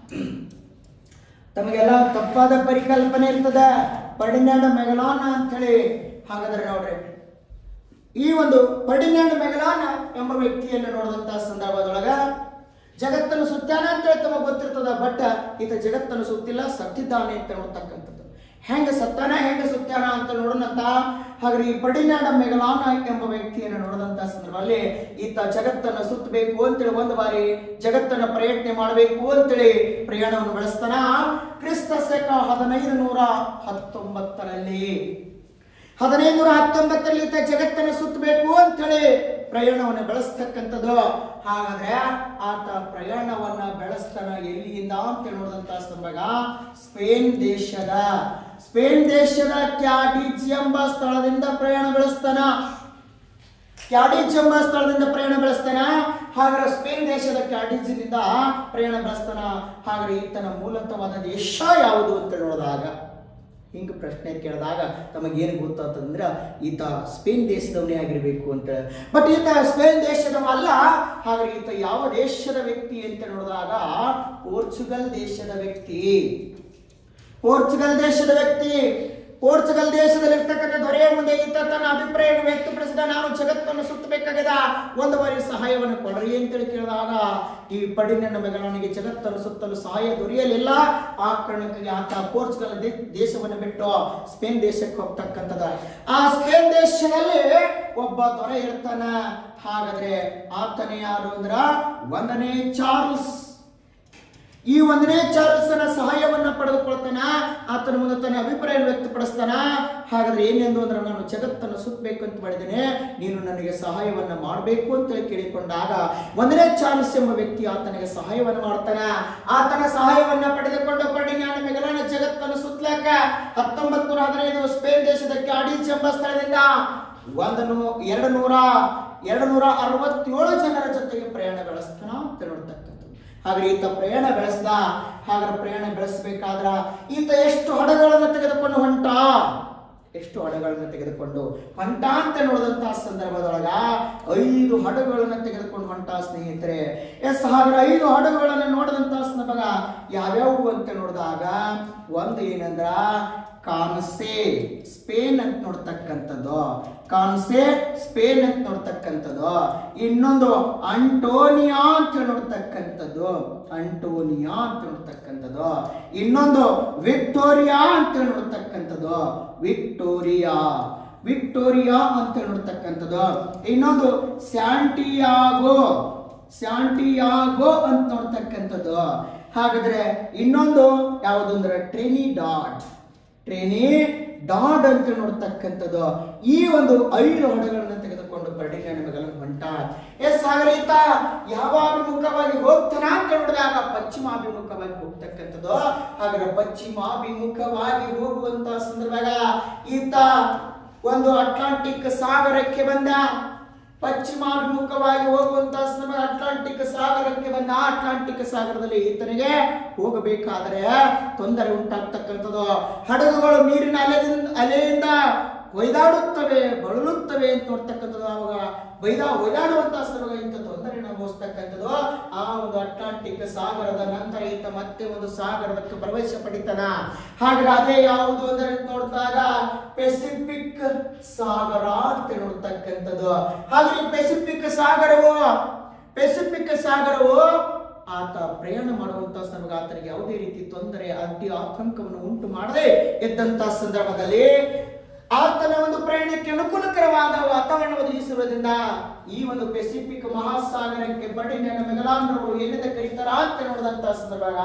ತಮಗೆಲ್ಲ ತಪ್ಪಾದ ಪರಿಕಲ್ಪನೆ ಇರ್ತದೆ ಫರ್ಡಿನಾಂಡ್ ಮೆಗಲಾನ್ ಅಂತೇಳಿ ಹಾಗಾದ್ರೆ ನೋಡ್ರಿ ಈ ಒಂದು ಫರ್ಡಿನಾಂಡ್ ಮೆಗಲಾನ್ ಎಂಬ ವ್ಯಕ್ತಿಯನ್ನು ನೋಡಿದಂತಹ ಸಂದರ್ಭದೊಳಗ ಜಗತ್ತನ್ನು ಸುತ್ತಾನ ಅಂತೇಳಿ ತಮಗೆ ಗೊತ್ತಿರ್ತದ ಬಟ್ ಈತ ಜಗತ್ತನ್ನು ಸುತ್ತಿಲ್ಲ ಸತ್ತಿದ್ದಾನೆ ಅಂತ ನೋಡ್ತಕ್ಕಂಥದ್ದು ಹೆಂಗ ಸತ್ತಾನ ಹೆಂಗ ಸುತ್ತಾನ ಅಂತ ನೋಡೋಣಂತ ಹಾಗಾದ್ರೆ ಈ ಪಡಿನಾಡ ಮೆಗಲಾನ ಎಂಬ ವ್ಯಕ್ತಿಯನ್ನು ನೋಡಿದಂತ ಸಂದರ್ಭದಲ್ಲಿ ಈತ ಜಗತ್ತನ್ನು ಸುತ್ತಬೇಕು ಅಂತೇಳಿ ಒಂದು ಬಾರಿ ಜಗತ್ತನ್ನ ಪ್ರಯತ್ನ ಮಾಡಬೇಕು ಅಂತೇಳಿ ಪ್ರಯಾಣವನ್ನು ಬೆಳೆಸ್ತಾನ ಕ್ರಿಸ್ತ ಶಕ ಹದಿನೈದು ನೂರ ಹತ್ತೊಂಬತ್ತರಲ್ಲಿ ಹದಿನೈದು ನೂರ ಹತ್ತೊಂಬತ್ತರಲ್ಲಿ ಈತ ಜಗತ್ತನ್ನು ಸುತ್ತಬೇಕು ಅಂತೇಳಿ ಪ್ರಯಾಣವನ್ನು ಬೆಳೆಸ್ತಕ್ಕಂಥದ್ದು ಹಾಗಾದ್ರೆ ಆತ ಪ್ರಯಾಣವನ್ನ ಬೆಳೆಸ್ತಾನ ಎಲ್ಲಿಂದ ಅಂತ ನೋಡಿದಂತ ಸಂದರ್ಭಾಗ ಸ್ಪೇನ್ ದೇಶದ ಸ್ಪೇನ್ ದೇಶದ ಕ್ಯಾಡಿಜ್ ಎಂಬ ಸ್ಥಳದಿಂದ ಪ್ರಯಾಣ ಬೆಳೆಸ್ತಾನ ಕ್ಯಾಡಿಜ್ ಎಂಬ ಸ್ಥಳದಿಂದ ಪ್ರಯಾಣ ಬೆಳೆಸ್ತಾನ ಹಾಗಾದ್ರೆ ಸ್ಪೇನ್ ದೇಶದ ಕ್ಯಾಡಿಜ್ನಿಂದ ಪ್ರಯಾಣ ಬೆಳೆಸ್ತಾನ ಹಾಗಾದ್ರೆ ಈತನ ಮೂಲತವಾದ ದೇಶ ಯಾವುದು ಅಂತ ನೋಡಿದಾಗ ಹಿಂಗೆ ಪ್ರಶ್ನೆ ಕೇಳಿದಾಗ ತಮಗೇನು ಗೊತ್ತಾಗ್ತದಂದ್ರೆ ಈತ ಸ್ಪೇನ್ ದೇಶದವನೇ ಆಗಿರಬೇಕು ಅಂತ ಬಟ್ ಈತ ಸ್ಪೇನ್ ದೇಶದವ ಅಲ್ಲ ಹಾಗಾದ್ರೆ ಈತ ಯಾವ ದೇಶದ ವ್ಯಕ್ತಿ ಅಂತ ನೋಡಿದಾಗ ಪೋರ್ಚುಗಲ್ ದೇಶದ ವ್ಯಕ್ತಿ ಪೋರ್ಚುಗಲ್ ದೇಶದ ವ್ಯಕ್ತಿ ಪೋರ್ಚುಗಲ್ ದೇಶದಲ್ಲಿರ್ತಕ್ಕಂಥ ದೊರೆಯ ಮುಂದೆ ಈತ ತನ್ನ ಅಭಿಪ್ರಾಯವನ್ನು ವ್ಯಕ್ತಪಡಿಸಿದ ನಾನು ಜಗತ್ತನ್ನು ಸುತ್ತಬೇಕಾಗದ ಒಂದು ಬಾರಿ ಸಹಾಯವನ್ನು ಕೊಡ್ರಿ ಅಂತೇಳಿ ಕೇಳಿದಾಗ ಈ ಪಡಿನ ಮೆಗಲನಿಗೆ ಜಗತ್ತನ್ನು ಸುತ್ತಲು ಸಹಾಯ ದೊರೆಯಲಿಲ್ಲ ಆ ಕಾರಣಕ್ಕಾಗಿ ಆತ ಪೋರ್ಚುಗಲ್ ದೇ- ದೇಶವನ್ನು ಬಿಟ್ಟು ಸ್ಪೇನ್ ದೇಶಕ್ಕೆ ಹೋಗ್ತಕ್ಕಂಥದ ಆ ಸ್ಪೇನ್ ದೇಶದಲ್ಲಿ ಒಬ್ಬ ದೊರೆ ಇರ್ತಾನ ಹಾಗಾದ್ರೆ ಆತನೇ ಯಾರು ಅಂದ್ರ ಒಂದನೇ ಚಾರ್ಲ್ಸ್ ಈ ಒಂದನೇ ಚಾರ್ಲ್ಸನ ಸಹಾಯವನ್ನ ಪಡೆದುಕೊಳ್ತಾನ ಆತನ ಮುಂದೆ ತನ್ನ ಅಭಿಪ್ರಾಯ ವ್ಯಕ್ತಪಡಿಸ್ತಾನ ಹಾಗಾದ್ರೆ ಏನೆಂದು ಅಂದ್ರೆ ನಾನು ಜಗತ್ತನ್ನು ಸುತ್ತಬೇಕು ಅಂತ ಮಾಡಿದ್ದೇನೆ ನೀನು ನನಗೆ ಸಹಾಯವನ್ನ ಮಾಡಬೇಕು ಅಂತ ಕೇಳಿಕೊಂಡಾಗ ಒಂದನೇ ಚಾರ್ಲ್ಸ್ ಎಂಬ ವ್ಯಕ್ತಿ ಆತನಿಗೆ ಸಹಾಯವನ್ನ ಮಾಡ್ತಾನ ಆತನ ಸಹಾಯವನ್ನ ಪಡೆದುಕೊಂಡು ಪಡಿಜ್ಞಾನ ಮೆಗಲಾನ ಜಗತ್ತನ್ನು ಸುತ್ತಲಾಕ ಹತ್ತೊಂಬತ್ತು ನೂರ ಹದಿನೈದು ಸ್ಪೇನ್ ದೇಶದ ಕ್ಯಾಡಿಜ್ ಎಂಬ ಸ್ಥಳದಿಂದ ಒಂದು ನೂ ಎರಡು ನೂರ ಎರಡು ನೂರ ಅರವತ್ತೇಳು ಜನರ ಜೊತೆಗೆ ಪ್ರಯಾಣ ಬೆಳೆಸ್ತಾನ ಅಂತ ನೋಡ್ತಕ್ಕಂಥದ್ದು ಹಾಗಾದ್ರೆ ಈತ ಪ್ರಯಾಣ ಬೆಳೆಸ್ದ ಹಾಗಾದ್ರೆ ಪ್ರಯಾಣ ಬೆಳೆಸಬೇಕಾದ್ರ ಈತ ಎಷ್ಟು ಹಡಗಳನ್ನು ತೆಗೆದುಕೊಂಡು ಹೊಂಟ ಎಷ್ಟು ಹಡಗಳನ್ನು ತೆಗೆದುಕೊಂಡು ಹೊಂಟ ಅಂತ ನೋಡಿದಂತಹ ಸಂದರ್ಭದೊಳಗ ಐದು ಹಡಗುಗಳನ್ನು ತೆಗೆದುಕೊಂಡು ಹೊಂಟ ಸ್ನೇಹಿತರೆ ಎಸ್ ಹಾಗಾದ್ರೆ ಐದು ಹಡಗುಗಳನ್ನು ನೋಡಿದಂತಹ ಸಂದರ್ಭ ಯಾವ್ಯಾವು ಅಂತ ನೋಡಿದಾಗ ಒಂದು ಏನಂದ್ರ ಕಾನ್ಸೆ ಸ್ಪೇನ್ ಅಂತ ನೋಡ್ತಕ್ಕಂಥದ್ದು ಕಾನ್ಸೆ ಸ್ಪೇನ್ ಅಂತ ನೋಡ್ತಕ್ಕಂಥದ್ದು ಇನ್ನೊಂದು ಅಂಟೋನಿಯಾ ಅಂತ ನೋಡ್ತಕ್ಕಂಥದ್ದು ಅಂಟೋನಿಯಾ ಅಂತ ನೋಡ್ತಕ್ಕಂಥದ್ದು ಇನ್ನೊಂದು ವಿಕ್ಟೋರಿಯಾ ಅಂತ ನೋಡ್ತಕ್ಕಂಥದ್ದು ವಿಕ್ಟೋರಿಯಾ ವಿಕ್ಟೋರಿಯಾ ಅಂತ ನೋಡ್ತಕ್ಕಂಥದ್ದು ಇನ್ನೊಂದು ಸ್ಯಾಂಟಿಯಾಗೋ ಸ್ಯಾಂಟಿಯಾಗೋ ಅಂತ ನೋಡ್ತಕ್ಕಂಥದ್ದು ಹಾಗಾದ್ರೆ ಇನ್ನೊಂದು ಯಾವುದು ಅಂದ್ರೆ ಟ್ರೇನಿ ಡಾಟ್ ಟ್ರೇನಿ ಡಾಟ್ ಅಂತ ನೋಡ್ತಕ್ಕಂಥದ್ದು ಈ ಒಂದು ಐದು ಹೊಡೆಗಳನ್ನು ತೆಗೆದುಕೊಂಡು ಬರ್ಡಿನ ನಿಮಗೆಲ್ಲ ಹೊಂಟ ಎಸ್ ಹಾಗಾದ್ರೆ ಈತ ಯಾವ ಅಭಿಮುಖವಾಗಿ ಹೋಗ್ತಾನ ಅಂತ ನೋಡಿದಾಗ ಪಶ್ಚಿಮಾಭಿಮುಖವಾಗಿ ಹೋಗ್ತಕ್ಕಂಥದ್ದು ಹಾಗಾದ್ರೆ ಪಶ್ಚಿಮಾಭಿಮುಖವಾಗಿ ಹೋಗುವಂತ ಸಂದರ್ಭದಾಗ ಈತ ಒಂದು ಅಟ್ಲಾಂಟಿಕ್ ಸಾಗರಕ್ಕೆ ಬಂದ ಪಶ್ಚಿಮಾಭಿಮುಖವಾಗಿ ಹೋಗುವಂತ ಸಂದರ್ಭ ಅಟ್ಲಾಂಟಿಕ್ ಸಾಗರಕ್ಕೆ ಬಂದ ಆ ಅಟ್ಲಾಂಟಿಕ್ ಸಾಗರದಲ್ಲಿ ಈತನಿಗೆ ಹೋಗಬೇಕಾದ್ರೆ ತೊಂದರೆ ಉಂಟಾಗ್ತಕ್ಕಂಥದ್ದು ಹಡಗುಗಳು ನೀರಿನ ಅಲೆದಿಂದ ಅಲೆಯಿಂದ ಒಯ್ದಾಡುತ್ತವೆ ಬಳಲುತ್ತವೆ ಅಂತ ನೋಡ್ತಕ್ಕಂಥದ್ದು ಅವಾಗ ಬೈದ ಒಯ್ದಾಡುವಂತ ಸಂದರ್ಭ ಇಂಥ ತೊಂದರೆಯನ್ನು ಅನುಭವಿಸ್ತಕ್ಕಂಥದ್ದು ಆ ಒಂದು ಅಟ್ಲಾಂಟಿಕ್ ಸಾಗರದ ನಂತರ ಈತ ಮತ್ತೆ ಒಂದು ಸಾಗರದಕ್ಕೆ ಪ್ರವೇಶ ಪಡಿತಾನ ಹಾಗಾದ್ರೆ ಅದೇ ಯಾವುದು ಅಂದ್ರೆ ನೋಡಿದಾಗ ಪೆಸಿಫಿಕ್ ಸಾಗರ ಅಂತ ನೋಡ್ತಕ್ಕಂಥದ್ದು ಹಾಗೆ ಈ ಪೆಸಿಫಿಕ್ ಸಾಗರವು ಪೆಸಿಫಿಕ್ ಸಾಗರವು ಆತ ಪ್ರಯಾಣ ಮಾಡುವಂತ ಸಂದರ್ಭ ಆತನಿಗೆ ಯಾವುದೇ ರೀತಿ ತೊಂದರೆ ಅಡ್ಡಿ ಆತಂಕವನ್ನು ಉಂಟು ಮಾಡದೆ ಇದ್ದಂತ ಸಂದರ್ಭದಲ್ಲಿ ಆತನ ಒಂದು ಪ್ರಯಾಣಕ್ಕೆ ಅನುಕೂಲಕರವಾದ ವಾತಾವರಣ ಒದಗಿಸಿರುವುದರಿಂದ ಈ ಒಂದು ಪೆಸಿಫಿಕ್ ಮಹಾಸಾಗರಕ್ಕೆ ಬಡಿನ ಮೆಗಲಾಂಧ್ರವರು ಏನಿದೆ ಕರೀತಾರ ಅಂತ ನೋಡಿದಂತ ಸಂದರ್ಭ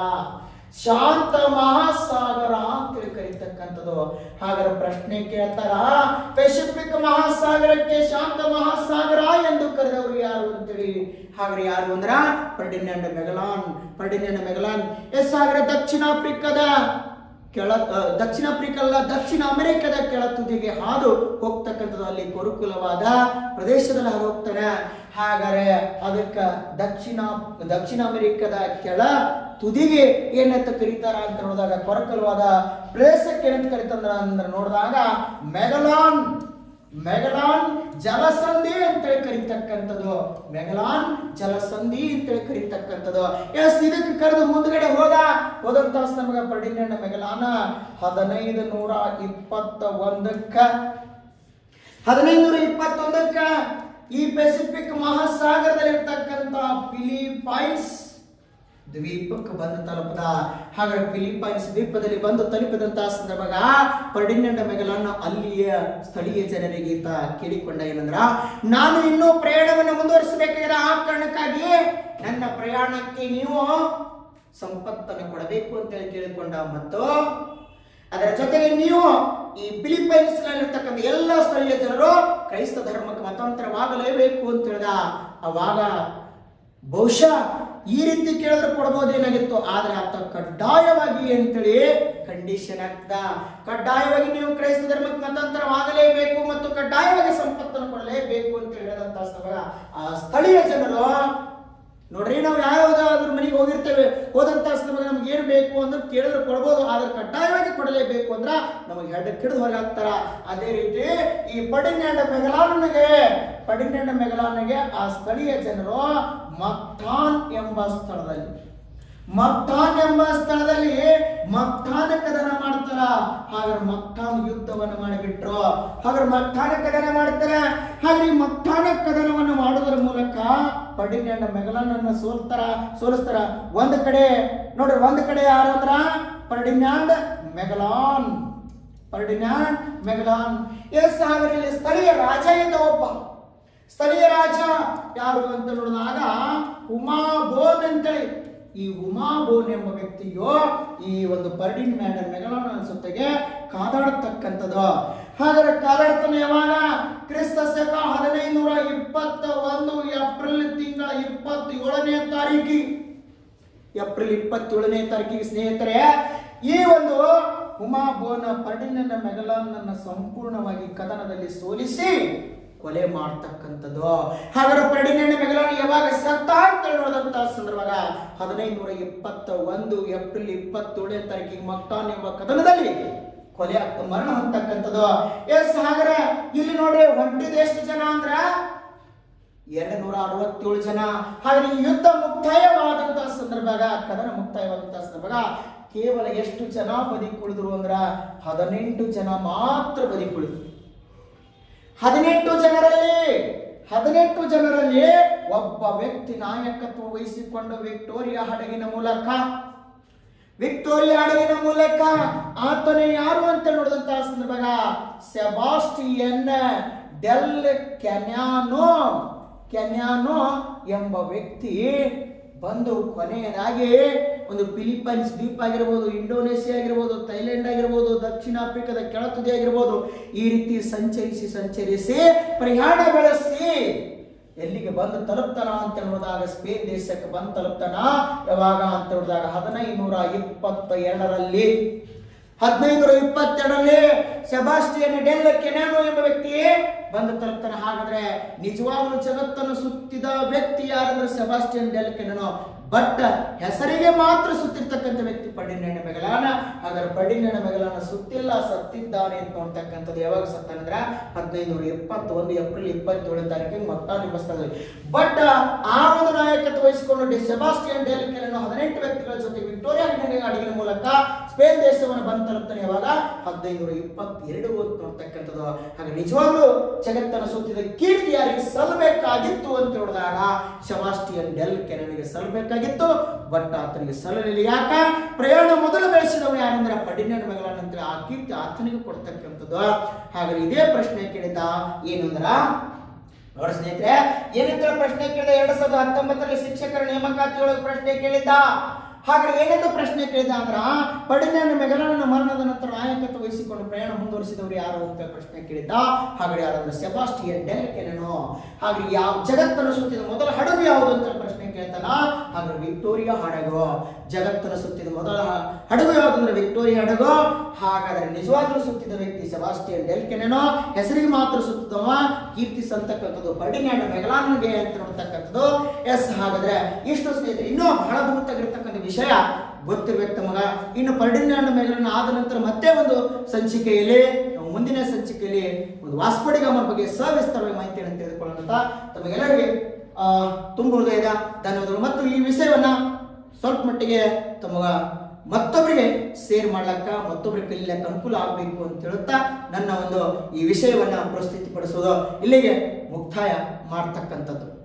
ಶಾಂತ ಮಹಾಸಾಗರ ಅಂತೇಳಿ ಕರೀತಕ್ಕಂಥದ್ದು ಹಾಗಾದ್ರೆ ಪ್ರಶ್ನೆ ಕೇಳ್ತಾರ ಪೆಸಿಫಿಕ್ ಮಹಾಸಾಗರಕ್ಕೆ ಶಾಂತ ಮಹಾಸಾಗರ ಎಂದು ಕರೆದವರು ಯಾರು ಅಂತೇಳಿ ಹಾಗಾದ್ರೆ ಯಾರು ಅಂದ್ರ Ferdinand Magellan Ferdinand Magellan yes ಹಾಗಾದ್ರೆ ದಕ್ಷಿಣ ಆಫ್ರಿಕಾದ ಕೆಳ ಆ, ದಕ್ಷಿಣ ಆಫ್ರಿಕಾ ಅಲ್ಲ ದಕ್ಷಿಣ ಅಮೆರಿಕದ ಕೆಳ ತುದಿಗೆ ಹಾದು ಹೋಗ್ತಕ್ಕಂಥದ್ದು ಅಲ್ಲಿ ಕುರುಕುಲವಾದ ಪ್ರದೇಶದಲ್ಲಿ ಹಾದು ಹೋಗ್ತಾನೆ ಹಾಗಾದ್ರೆ ಅದಕ್ಕ ದಕ್ಷಿಣ ದಕ್ಷಿಣ ಅಮೆರಿಕದ ಕೆಳ ತುದಿಗೆ ಏನಂತ ಕರೀತಾರ ಅಂತ ನೋಡಿದಾಗ ಕೊರಕಲವಾದ ಪ್ಲೇಸಕ್ಕೆ ಏನಂತ ಕರೀತಾರ ಅಂದ್ರೆ ನೋಡಿದಾಗ ಮೆಗಲಾನ್ ಮೆಗಲಾನ್ ಜಲಸಂಧಿ ಅಂತೇಳಿ ಕರೀತಕ್ಕಂಥದ್ದು ಮೆಗಲಾನ್ ಜಲಸಂಧಿ ಅಂತೇಳಿ ಕರೀತಕ್ಕಂಥದ್ದು ಎಸ್ ಇದಕ್ಕೆ ಕರೆದು ಮುಂದ್ಗಡೆ ಹೋದ ಹೋದಂತ ನಮಗ ಪರ್ಡಿನೆಂಡ್ ಮೆಗಲಾನ ಹದಿನೈದು ನೂರ ಇಪ್ಪತ್ತ ಒಂದಕ್ಕ ಹದಿನೈದು ನೂರ ಇಪ್ಪತ್ತೊಂದಕ್ಕ ಈ ಪೆಸಿಫಿಕ್ ಮಹಾಸಾಗರದಲ್ಲಿರ್ತಕ್ಕಂಥ ಫಿಲಿಪೈನ್ಸ್ ದ್ವೀಪಕ್ಕೆ ಬಂದು ತಲುಪದ ಹಾಗಾದ್ರೆ ಫಿಲಿಪೈನ್ಸ್ ದ್ವೀಪದಲ್ಲಿ ಬಂದು ತಲುಪಿದಂತಹ ಸಂದರ್ಭಾಗ ಫರ್ಡಿನೆಂಡ್ ಮೆಗಲಾನ್ ಅಲ್ಲಿಯ ಸ್ಥಳೀಯ ಜನರಿಗೆ ಈತ ಕೇಳಿಕೊಂಡ ಏನಂದ್ರ ನಾನು ಇನ್ನೂ ಪ್ರಯಾಣವನ್ನು ಮುಂದುವರಿಸಬೇಕಾಗಿದೆ ಆ ಕಾರಣಕ್ಕಾಗಿ ನನ್ನ ಪ್ರಯಾಣಕ್ಕೆ ನೀವು ಸಂಪತ್ತನ್ನು ಕೊಡಬೇಕು ಅಂತ ಹೇಳಿ ಕೇಳಿಕೊಂಡ ಮತ್ತು ಅದರ ಜೊತೆಗೆ ನೀವು ಈ ಫಿಲಿಪೈನ್ಸ್ ಇರ್ತಕ್ಕಂಥ ಎಲ್ಲ ಸ್ಥಳೀಯ ಜನರು ಕ್ರೈಸ್ತ ಧರ್ಮಕ್ಕೆ ಮತಾಂತರವಾಗಲೇಬೇಕು ಅಂತ ಹೇಳಿದ ಅವಾಗ ಬಹುಶಃ ಈ ರೀತಿ ಕೇಳಿದ್ರೆ ಕೊಡ್ಬೋದೇನಾಗಿತ್ತು ಆದ್ರೆ ಆತ ಕಡ್ಡಾಯವಾಗಿ ಅಂತೇಳಿ ಕಂಡೀಷನ್ ಆಗ್ತದ ಕಡ್ಡಾಯವಾಗಿ ನೀವು ಕ್ರೈಸ್ತ ಧರ್ಮಕ್ಕೆ ಮತಾಂತರವಾಗಲೇಬೇಕು ಮತ್ತು ಕಡ್ಡಾಯವಾಗಿ ಸಂಪತ್ತನ್ನು ಕೊಡಲೇಬೇಕು ಅಂತ ಹೇಳಿದಂತ ಸಮಯ ಆ ಸ್ಥಳೀಯ ಜನರು ನೋಡ್ರಿ ನಾವು ಯಾವ್ದಾದ್ರು ಮನೆಗೆ ಹೋಗಿರ್ತೇವೆ ಹೋದಂತ ಸಂದರ್ಭದಲ್ಲಿ ನಮ್ಗೆ ಏನು ಬೇಕು ಅಂದ್ರೆ ಕೇಳಿದ್ರೆ ಕೊಡ್ಬೋದು ಆದ್ರೆ ಕಡ್ಡಾಯವಾಗಿ ಕೊಡಲೇಬೇಕು ಅಂದ್ರ ನಮಗೆ ಹೆಡ್ ಕಿಡಿದು ಹೊರಗೆ ಹಾಕ್ತಾರ ಅದೇ ರೀತಿ ಈ ಪಡಿನ್ಯಾಂಡ ಮೆಗಲಾನನಿಗೆ ಪಡಿನ್ಯಾಂಡ ಮೆಗಲಾನಿಗೆ ಆ ಸ್ಥಳೀಯ ಜನರು ಮಕ್ತಾನ್ ಎಂಬ ಸ್ಥಳದಲ್ಲಿ ಮಕ್ತಾನ್ ಎಂಬ ಸ್ಥಳದಲ್ಲಿ ಮಕ್ತಾನ ಕದನ ಮಾಡ್ತಾರ ಹಾಗಾದ್ರೆ ಮಕ್ತಾನ್ ಯುದ್ಧವನ್ನು ಮಾಡಿಬಿಟ್ರು ಹಾಗಾದ್ರೆ ಮಕ್ತಾನ ಕದನ ಮಾಡ್ತಾರ ಹಾಗಾದ್ರೆ ಈ ಮಕ್ತಾನ ಕದನವನ್ನು ಮಾಡುವುದರ ಮೂಲಕ ಪಡಿನ್ಯಂಡ ಮೆಗಲನನ್ನ ಸೋಲ್ತಾರ ಸೋಲಿಸ್ತಾರ ಒಂದ್ ಕಡೆ ನೋಡ್ರಿ ಒಂದ್ ಕಡೆ ಯಾರು ಅಂದ್ರ Ferdinand Magellan Ferdinand Magellan yes ಹಾಗಾದ್ರೆ ಇಲ್ಲಿ ಸ್ಥಳೀಯ ರಾಜ ಇದ್ದ ಒಬ್ಬ ಸ್ಥಳೀಯ ರಾಜ ಯಾರು ಅಂತ ನೋಡಿದಾಗ ಉಮಾಬೋನ್ ಅಂತೇಳಿ ಈ ಉಮಾಬೋನ್ ಎಂಬ ವ್ಯಕ್ತಿಯು ಈ ಒಂದು ಪರ್ಡಿನ್ ಮ್ಯಾಂಡನ್ ಮೆಗಲಾನ್ ಅನ್ಸುತ್ತೆಗೆ ಕಾದಾಡತಕ್ಕಂಥದ್ದು ಹಾಗಾದ್ರೆ ಕಾದಾಡ್ತಾನೆ ಯಾವಾಗ ಕ್ರಿಸ್ತ ಶಕ ಹದಿನೈದುನೂರ ಇಪ್ಪತ್ತ ಒಂದು ಏಪ್ರಿಲ್ ತಿಂಗಳ ಇಪ್ಪತ್ತೇಳನೇ ತಾರೀಕಿ ಏಪ್ರಿಲ್ ಇಪ್ಪತ್ತೇಳನೇ ತಾರೀಕಿಗೆ ಸ್ನೇಹಿತರೆ ಈ ಒಂದು ಉಮಾಬೋನ ಪರ್ಡಿನನ್ನ ಮೆಗಲಾನನ್ನ ಸಂಪೂರ್ಣವಾಗಿ ಕದನದಲ್ಲಿ ಸೋಲಿಸಿ ಕೊಲೆ ಮಾಡ್ತಕ್ಕಂಥದ್ದು ಹಾಗಾದ್ರೆ ಪರ್ಡಿನನ್ನ ಮೆಗಲಾನ್ ಯಾವಾಗ ಸತ್ತ ಅಂತ ನೋಡಿದಂತ ಸಂದರ್ಭಾಗ ಹದಿನೈದು ನೂರ ಇಪ್ಪತ್ತ ಒಂದು ಏಪ್ರಿಲ್ ಇಪ್ಪತ್ತೇಳನೇ ತಾರೀಕಿಗೆ ಮಕ್ತಾನ್ ಎಂಬ ಕದನದಲ್ಲಿ ಕೊಲೆ ಆಗ್ತ ಮರಣ ಹೊಂದತಕ್ಕಂಥದ್ದು ಎಸ್ ಹಾಗಾದ್ರೆ ಇಲ್ಲಿ ನೋಡ್ರಿ ಹೊಂಟಿದ ಎಷ್ಟು ಜನ ಅಂದ್ರ ಎರಡು ನೂರ ಅರವತ್ತೇಳು ಜನ ಹಾಗೆ ಈ ಯುದ್ಧ ಮುಕ್ತಾಯವಾದಂತಹ ಸಂದರ್ಭಾಗ ಕದನ ಮುಕ್ತಾಯವಾದಂತಹ ಸಂದರ್ಭಾಗ ಕೇವಲ ಎಷ್ಟು ಜನ ಬದುಕುಳಿದ್ರು ಅಂದ್ರ ಹದಿನೆಂಟು ಜನ ಮಾತ್ರ ಬದುಕುಳಿದ್ರು ಹದಿನೆಂಟು ಜನರಲ್ಲಿ ಹದಿನೆಂಟು ಜನರಲ್ಲಿ ಒಬ್ಬ ವ್ಯಕ್ತಿ ನಾಯಕತ್ವ ವಹಿಸಿಕೊಂಡು ವಿಕ್ಟೋರಿಯಾ ಹಡಗಿನ ಮೂಲಕ ವಿಕ್ಟೋರಿಯಾ ಹಡಗಿನ ಮೂಲಕ ಆತನೇ ಯಾರು ಅಂತ ನೋಡಿದಂತಹ ಸಂದರ್ಭ ಸೆಬಾಸ್ಟಿಯನ್ ಡೆಲ್ ಕೆನ್ಯಾನೋ ಕೆನ್ಯಾನೋ ಎಂಬ ವ್ಯಕ್ತಿ ಬಂದು ಕೊನೆಯದಾಗಿ ಒಂದು ಫಿಲಿಪೈನ್ಸ್ ದ್ವೀಪ ಆಗಿರ್ಬೋದು ಇಂಡೋನೇಷಿಯಾ ಆಗಿರ್ಬೋದು ಥೈಲ್ಯಾಂಡ್ ಆಗಿರ್ಬೋದು ದಕ್ಷಿಣ ಆಫ್ರಿಕಾದ ಕೆಳತುದಿ ಆಗಿರ್ಬೋದು ಈ ರೀತಿ ಸಂಚರಿಸಿ ಸಂಚರಿಸಿ ಪ್ರಯಾಣ ಬೆಳೆಸಿ ಎಲ್ಲಿಗೆ ಬಂದು ತಲುಪ್ತಾನ ಅಂತ ನೋಡಿದಾಗ ಸ್ಪೇನ್ ದೇಶಕ್ಕೆ ಬಂದು ತಲುಪ್ತಾನ ಯಾವಾಗ ಅಂತ ನೋಡಿದಾಗ ಹದಿನೈನೂರ ಇಪ್ಪತ್ತ ಎರಡರಲ್ಲಿ ಹದಿನೈನೂರ ಇಪ್ಪತ್ತೆರಡರಲ್ಲಿ ಸೆಬಾಸ್ಟಿಯನ್ ಡೆಲ್ ಕೆನಾನೋ ಎಂಬ ವ್ಯಕ್ತಿ ಬಂದು ತಲುಪ್ತಾನೆ ಹಾಗಾದ್ರೆ ನಿಜವಾಗ್ಲೂ ಜಗತ್ತನ್ನು ಸುತ್ತಿದ ವ್ಯಕ್ತಿ ಯಾರಂದ್ರೆ ಸೆಬಾಸ್ಟಿಯನ್ ಡೆಲ್ ಕೆನಾನೋ ಬಟ್ ಹೆಸರಿಗೆ ಮಾತ್ರ ಸುತ್ತಿರ್ತಕ್ಕಂಥ ವ್ಯಕ್ತಿ ಪಡಿನೇಣ ಮೆಗಲಾನ ಹಾಗಾದ್ರೆ ಪಡಿನೇಣ ಮೆಗಲಾನ ಸುತ್ತಿಲ್ಲ ಸತ್ತಿದ್ದಾನೆ ಅಂತ ನೋಡ್ತಕ್ಕಂಥದ್ದು ಯಾವಾಗ ಸತ್ತಾನಂದ್ರ ಹದಿನೈನೂರ ಎಪ್ಪತ್ತೊಂದು ಏಪ್ರಿಲ್ ಇಪ್ಪತ್ತೇಳನೇ ತಾರೀಕಿಗೆ ಮೊತ್ತ ನಿಭಾಯಿಸ್ತಾರೆ ಬಟ್ ಆ ಒಂದು ನಾಯಕತ್ವ ವಹಿಸಿಕೊಂಡು ಡಿ ಸೆಬಾಸ್ಟಿಯನ್ ಡೆಲ್ ಕೆನಾನೋ ಹದಿನೆಂಟು ವ್ಯಕ್ತಿಗಳ ಜೊತೆ ವಿಕ್ಟೋರಿಯಾ ಹಡಗಿನ ಹಡಗಿನ ಮೂಲಕ ಸ್ಪೇನ್ ದೇಶವನ್ನು ಬಂದು ತಲುಪ್ತಾನೆ ಯಾವಾಗ ಹದಿನೈನೂರ ಇಪ್ಪತ್ತೆರಡು ಅಂತ ನೋಡ್ತಕ್ಕಂಥದ್ದು ಹಾಗೆ ನಿಜವಾಗ್ಲೂ ಜಗತ್ತನ್ನು ಸುತ್ತಿದ ಕೀರ್ತಿ ಯಾರಿಗೆ ಸಲ್ಲಬೇಕಾಗಿತ್ತು ಅಂತ ನೋಡಿದಾಗ ಸೆಬಾಸ್ಟಿಯನ್ ಡೆಲ್ ಕೆನನಿಗೆ ಸಲ್ಲಬೇಕಾಗಿತ್ತು ಬಟ್ ಆತನಿಗೆ ಸಲ್ಲಲಿಲ್ಲ ಯಾಕ ಪ್ರಯಾಣ ಮೊದಲು ಬೆಳೆಸಿದವ ಯಾರಂದ್ರೆ ಪಡಿನೇನ ಮಗಳ ನಂತರ ಆ ಕೀರ್ತಿ ಆತನಿಗೆ ಕೊಡ್ತಕ್ಕಂಥದ್ದು ಹಾಗಾದ್ರೆ ಇದೇ ಪ್ರಶ್ನೆ ಕೇಳಿದ ಏನು ಅಂದ್ರ ನೋಡಿ ಸ್ನೇಹಿತರೆ ಏನಂತ ಪ್ರಶ್ನೆ ಕೇಳಿದ ಎರಡ್ ಸಾವಿರದ ಹತ್ತೊಂಬತ್ತರಲ್ಲಿ ಶಿಕ್ಷಕರ ನೇಮಕಾತಿ ಒಳಗೆ ಪ್ರಶ್ನೆ ಕೇಳಿದ್ದ ಹಾಗಾದ್ರೆ ಏನೆಂದು ಪ್ರಶ್ನೆ ಕೇಳಿದ ಅಂದ್ರ ಪಡಿನೇನ ಮೆಗಲನ ಮರಣದ ನಂತರ ನಾಯಕತ್ವ ವಹಿಸಿಕೊಂಡು ಪ್ರಯಾಣ ಮುಂದುವರಿಸಿದವರು ಯಾರು ಅಂತ ಪ್ರಶ್ನೆ ಕೇಳಿದ್ದ ಹಾಗಾದ್ರೆ ಯಾರಂದ್ರೆ ಸೆಬಾಸ್ಟಿಯನ್ ಡೆಲ್ ಕೆನನೋ ಹಾಗೆ ಯಾವ ಜಗತ್ತನ್ನು ಸುತ್ತಿದ ಮೊದಲ ಹಡಗು ಯಾವುದು ಅಂತ ಪ್ರಶ್ನೆ ಕೇಳ್ತಾನ ಹಾಗಾದ್ರೆ ವಿಕ್ಟೋರಿಯಾ ಹಡಗು ಜಗತ್ತನ್ನು ಸುತ್ತಿದ ಮೊದಲ ಹ- ಹಡಗು ಯಾವುದು ಅಂದ್ರೆ ವಿಕ್ಟೋರಿಯಾ ಹಡಗು ಹಾಗಾದ್ರೆ ನಿಜವಾಗ್ಲೂ ಸುತ್ತಿದ ವ್ಯಕ್ತಿ ಸೆಬಾಸ್ಟಿಯನ್ ಡೆಲ್ ಕೆನನೋ ಹೆಸರಿಗೆ ಮಾತ್ರ ಸುತ್ತಿದವ ಕೀರ್ತಿ ಸಂತಕ್ಕಂಥದ್ದು ಪರ್ಡಿನ್ಯಾಂಡ್ ಮೆಗಲಾನ್ಗೆ ಅಂತ ನೋಡ್ತಕ್ಕಂಥದ್ದು ಎಸ್ ಹಾಗಾದ್ರೆ ಇಷ್ಟು ಸ್ನೇಹಿತರೆ ಇನ್ನೂ ಬಹಳ ಅದ್ಭುತವಾಗಿರ್ತಕ್ಕಂಥ ವಿಷಯ ಗೊತ್ತಿರ್ಬೇಕು ತಮಗ ಇನ್ನು ಪರ್ಡಿನ್ಯಾಂಡ್ ಮೆಗಲನ್ ಆದ ನಂತರ ಮತ್ತೆ ಒಂದು ಸಂಚಿಕೆಯಲ್ಲಿ ನಾವು ಮುಂದಿನ ಸಂಚಿಕೆಯಲ್ಲಿ ಒಂದು ವಾಸ್ಪಡಿಗಾಮರ ಬಗ್ಗೆ ಸವಿಸ್ತಾರವಾಗಿ ಮಾಹಿತಿಯನ್ನು ತೆಗೆದುಕೊಳ್ಳೋಣ ಅಂತ ತಮಗೆಲ್ಲರಿಗೆ ಆ, ತುಂಬ ಹೃದಯದ ಧನ್ಯವಾದಗಳು ಮತ್ತು ಈ ವಿಷಯವನ್ನ ಸ್ವಲ್ಪ ಮಟ್ಟಿಗೆ ತಮಗ ಮತ್ತೊಬ್ಬರಿಗೆ ಶೇರ್ ಮಾಡ್ಲಕ್ಕ ಮತ್ತೊಬ್ಬರಿಗೆ ಕಲಿಯಕ್ಕೆ ಅನುಕೂಲ ಆಗಬೇಕು ಅಂತ ಹೇಳುತ್ತಾ ನನ್ನ ಒಂದು ಈ ವಿಷಯವನ್ನ ಪ್ರಸ್ತುತಿಪಡಿಸೋದು ಇಲ್ಲಿಗೆ ಮುಕ್ತಾಯ ಮಾಡ್ತಕ್ಕಂಥದ್ದು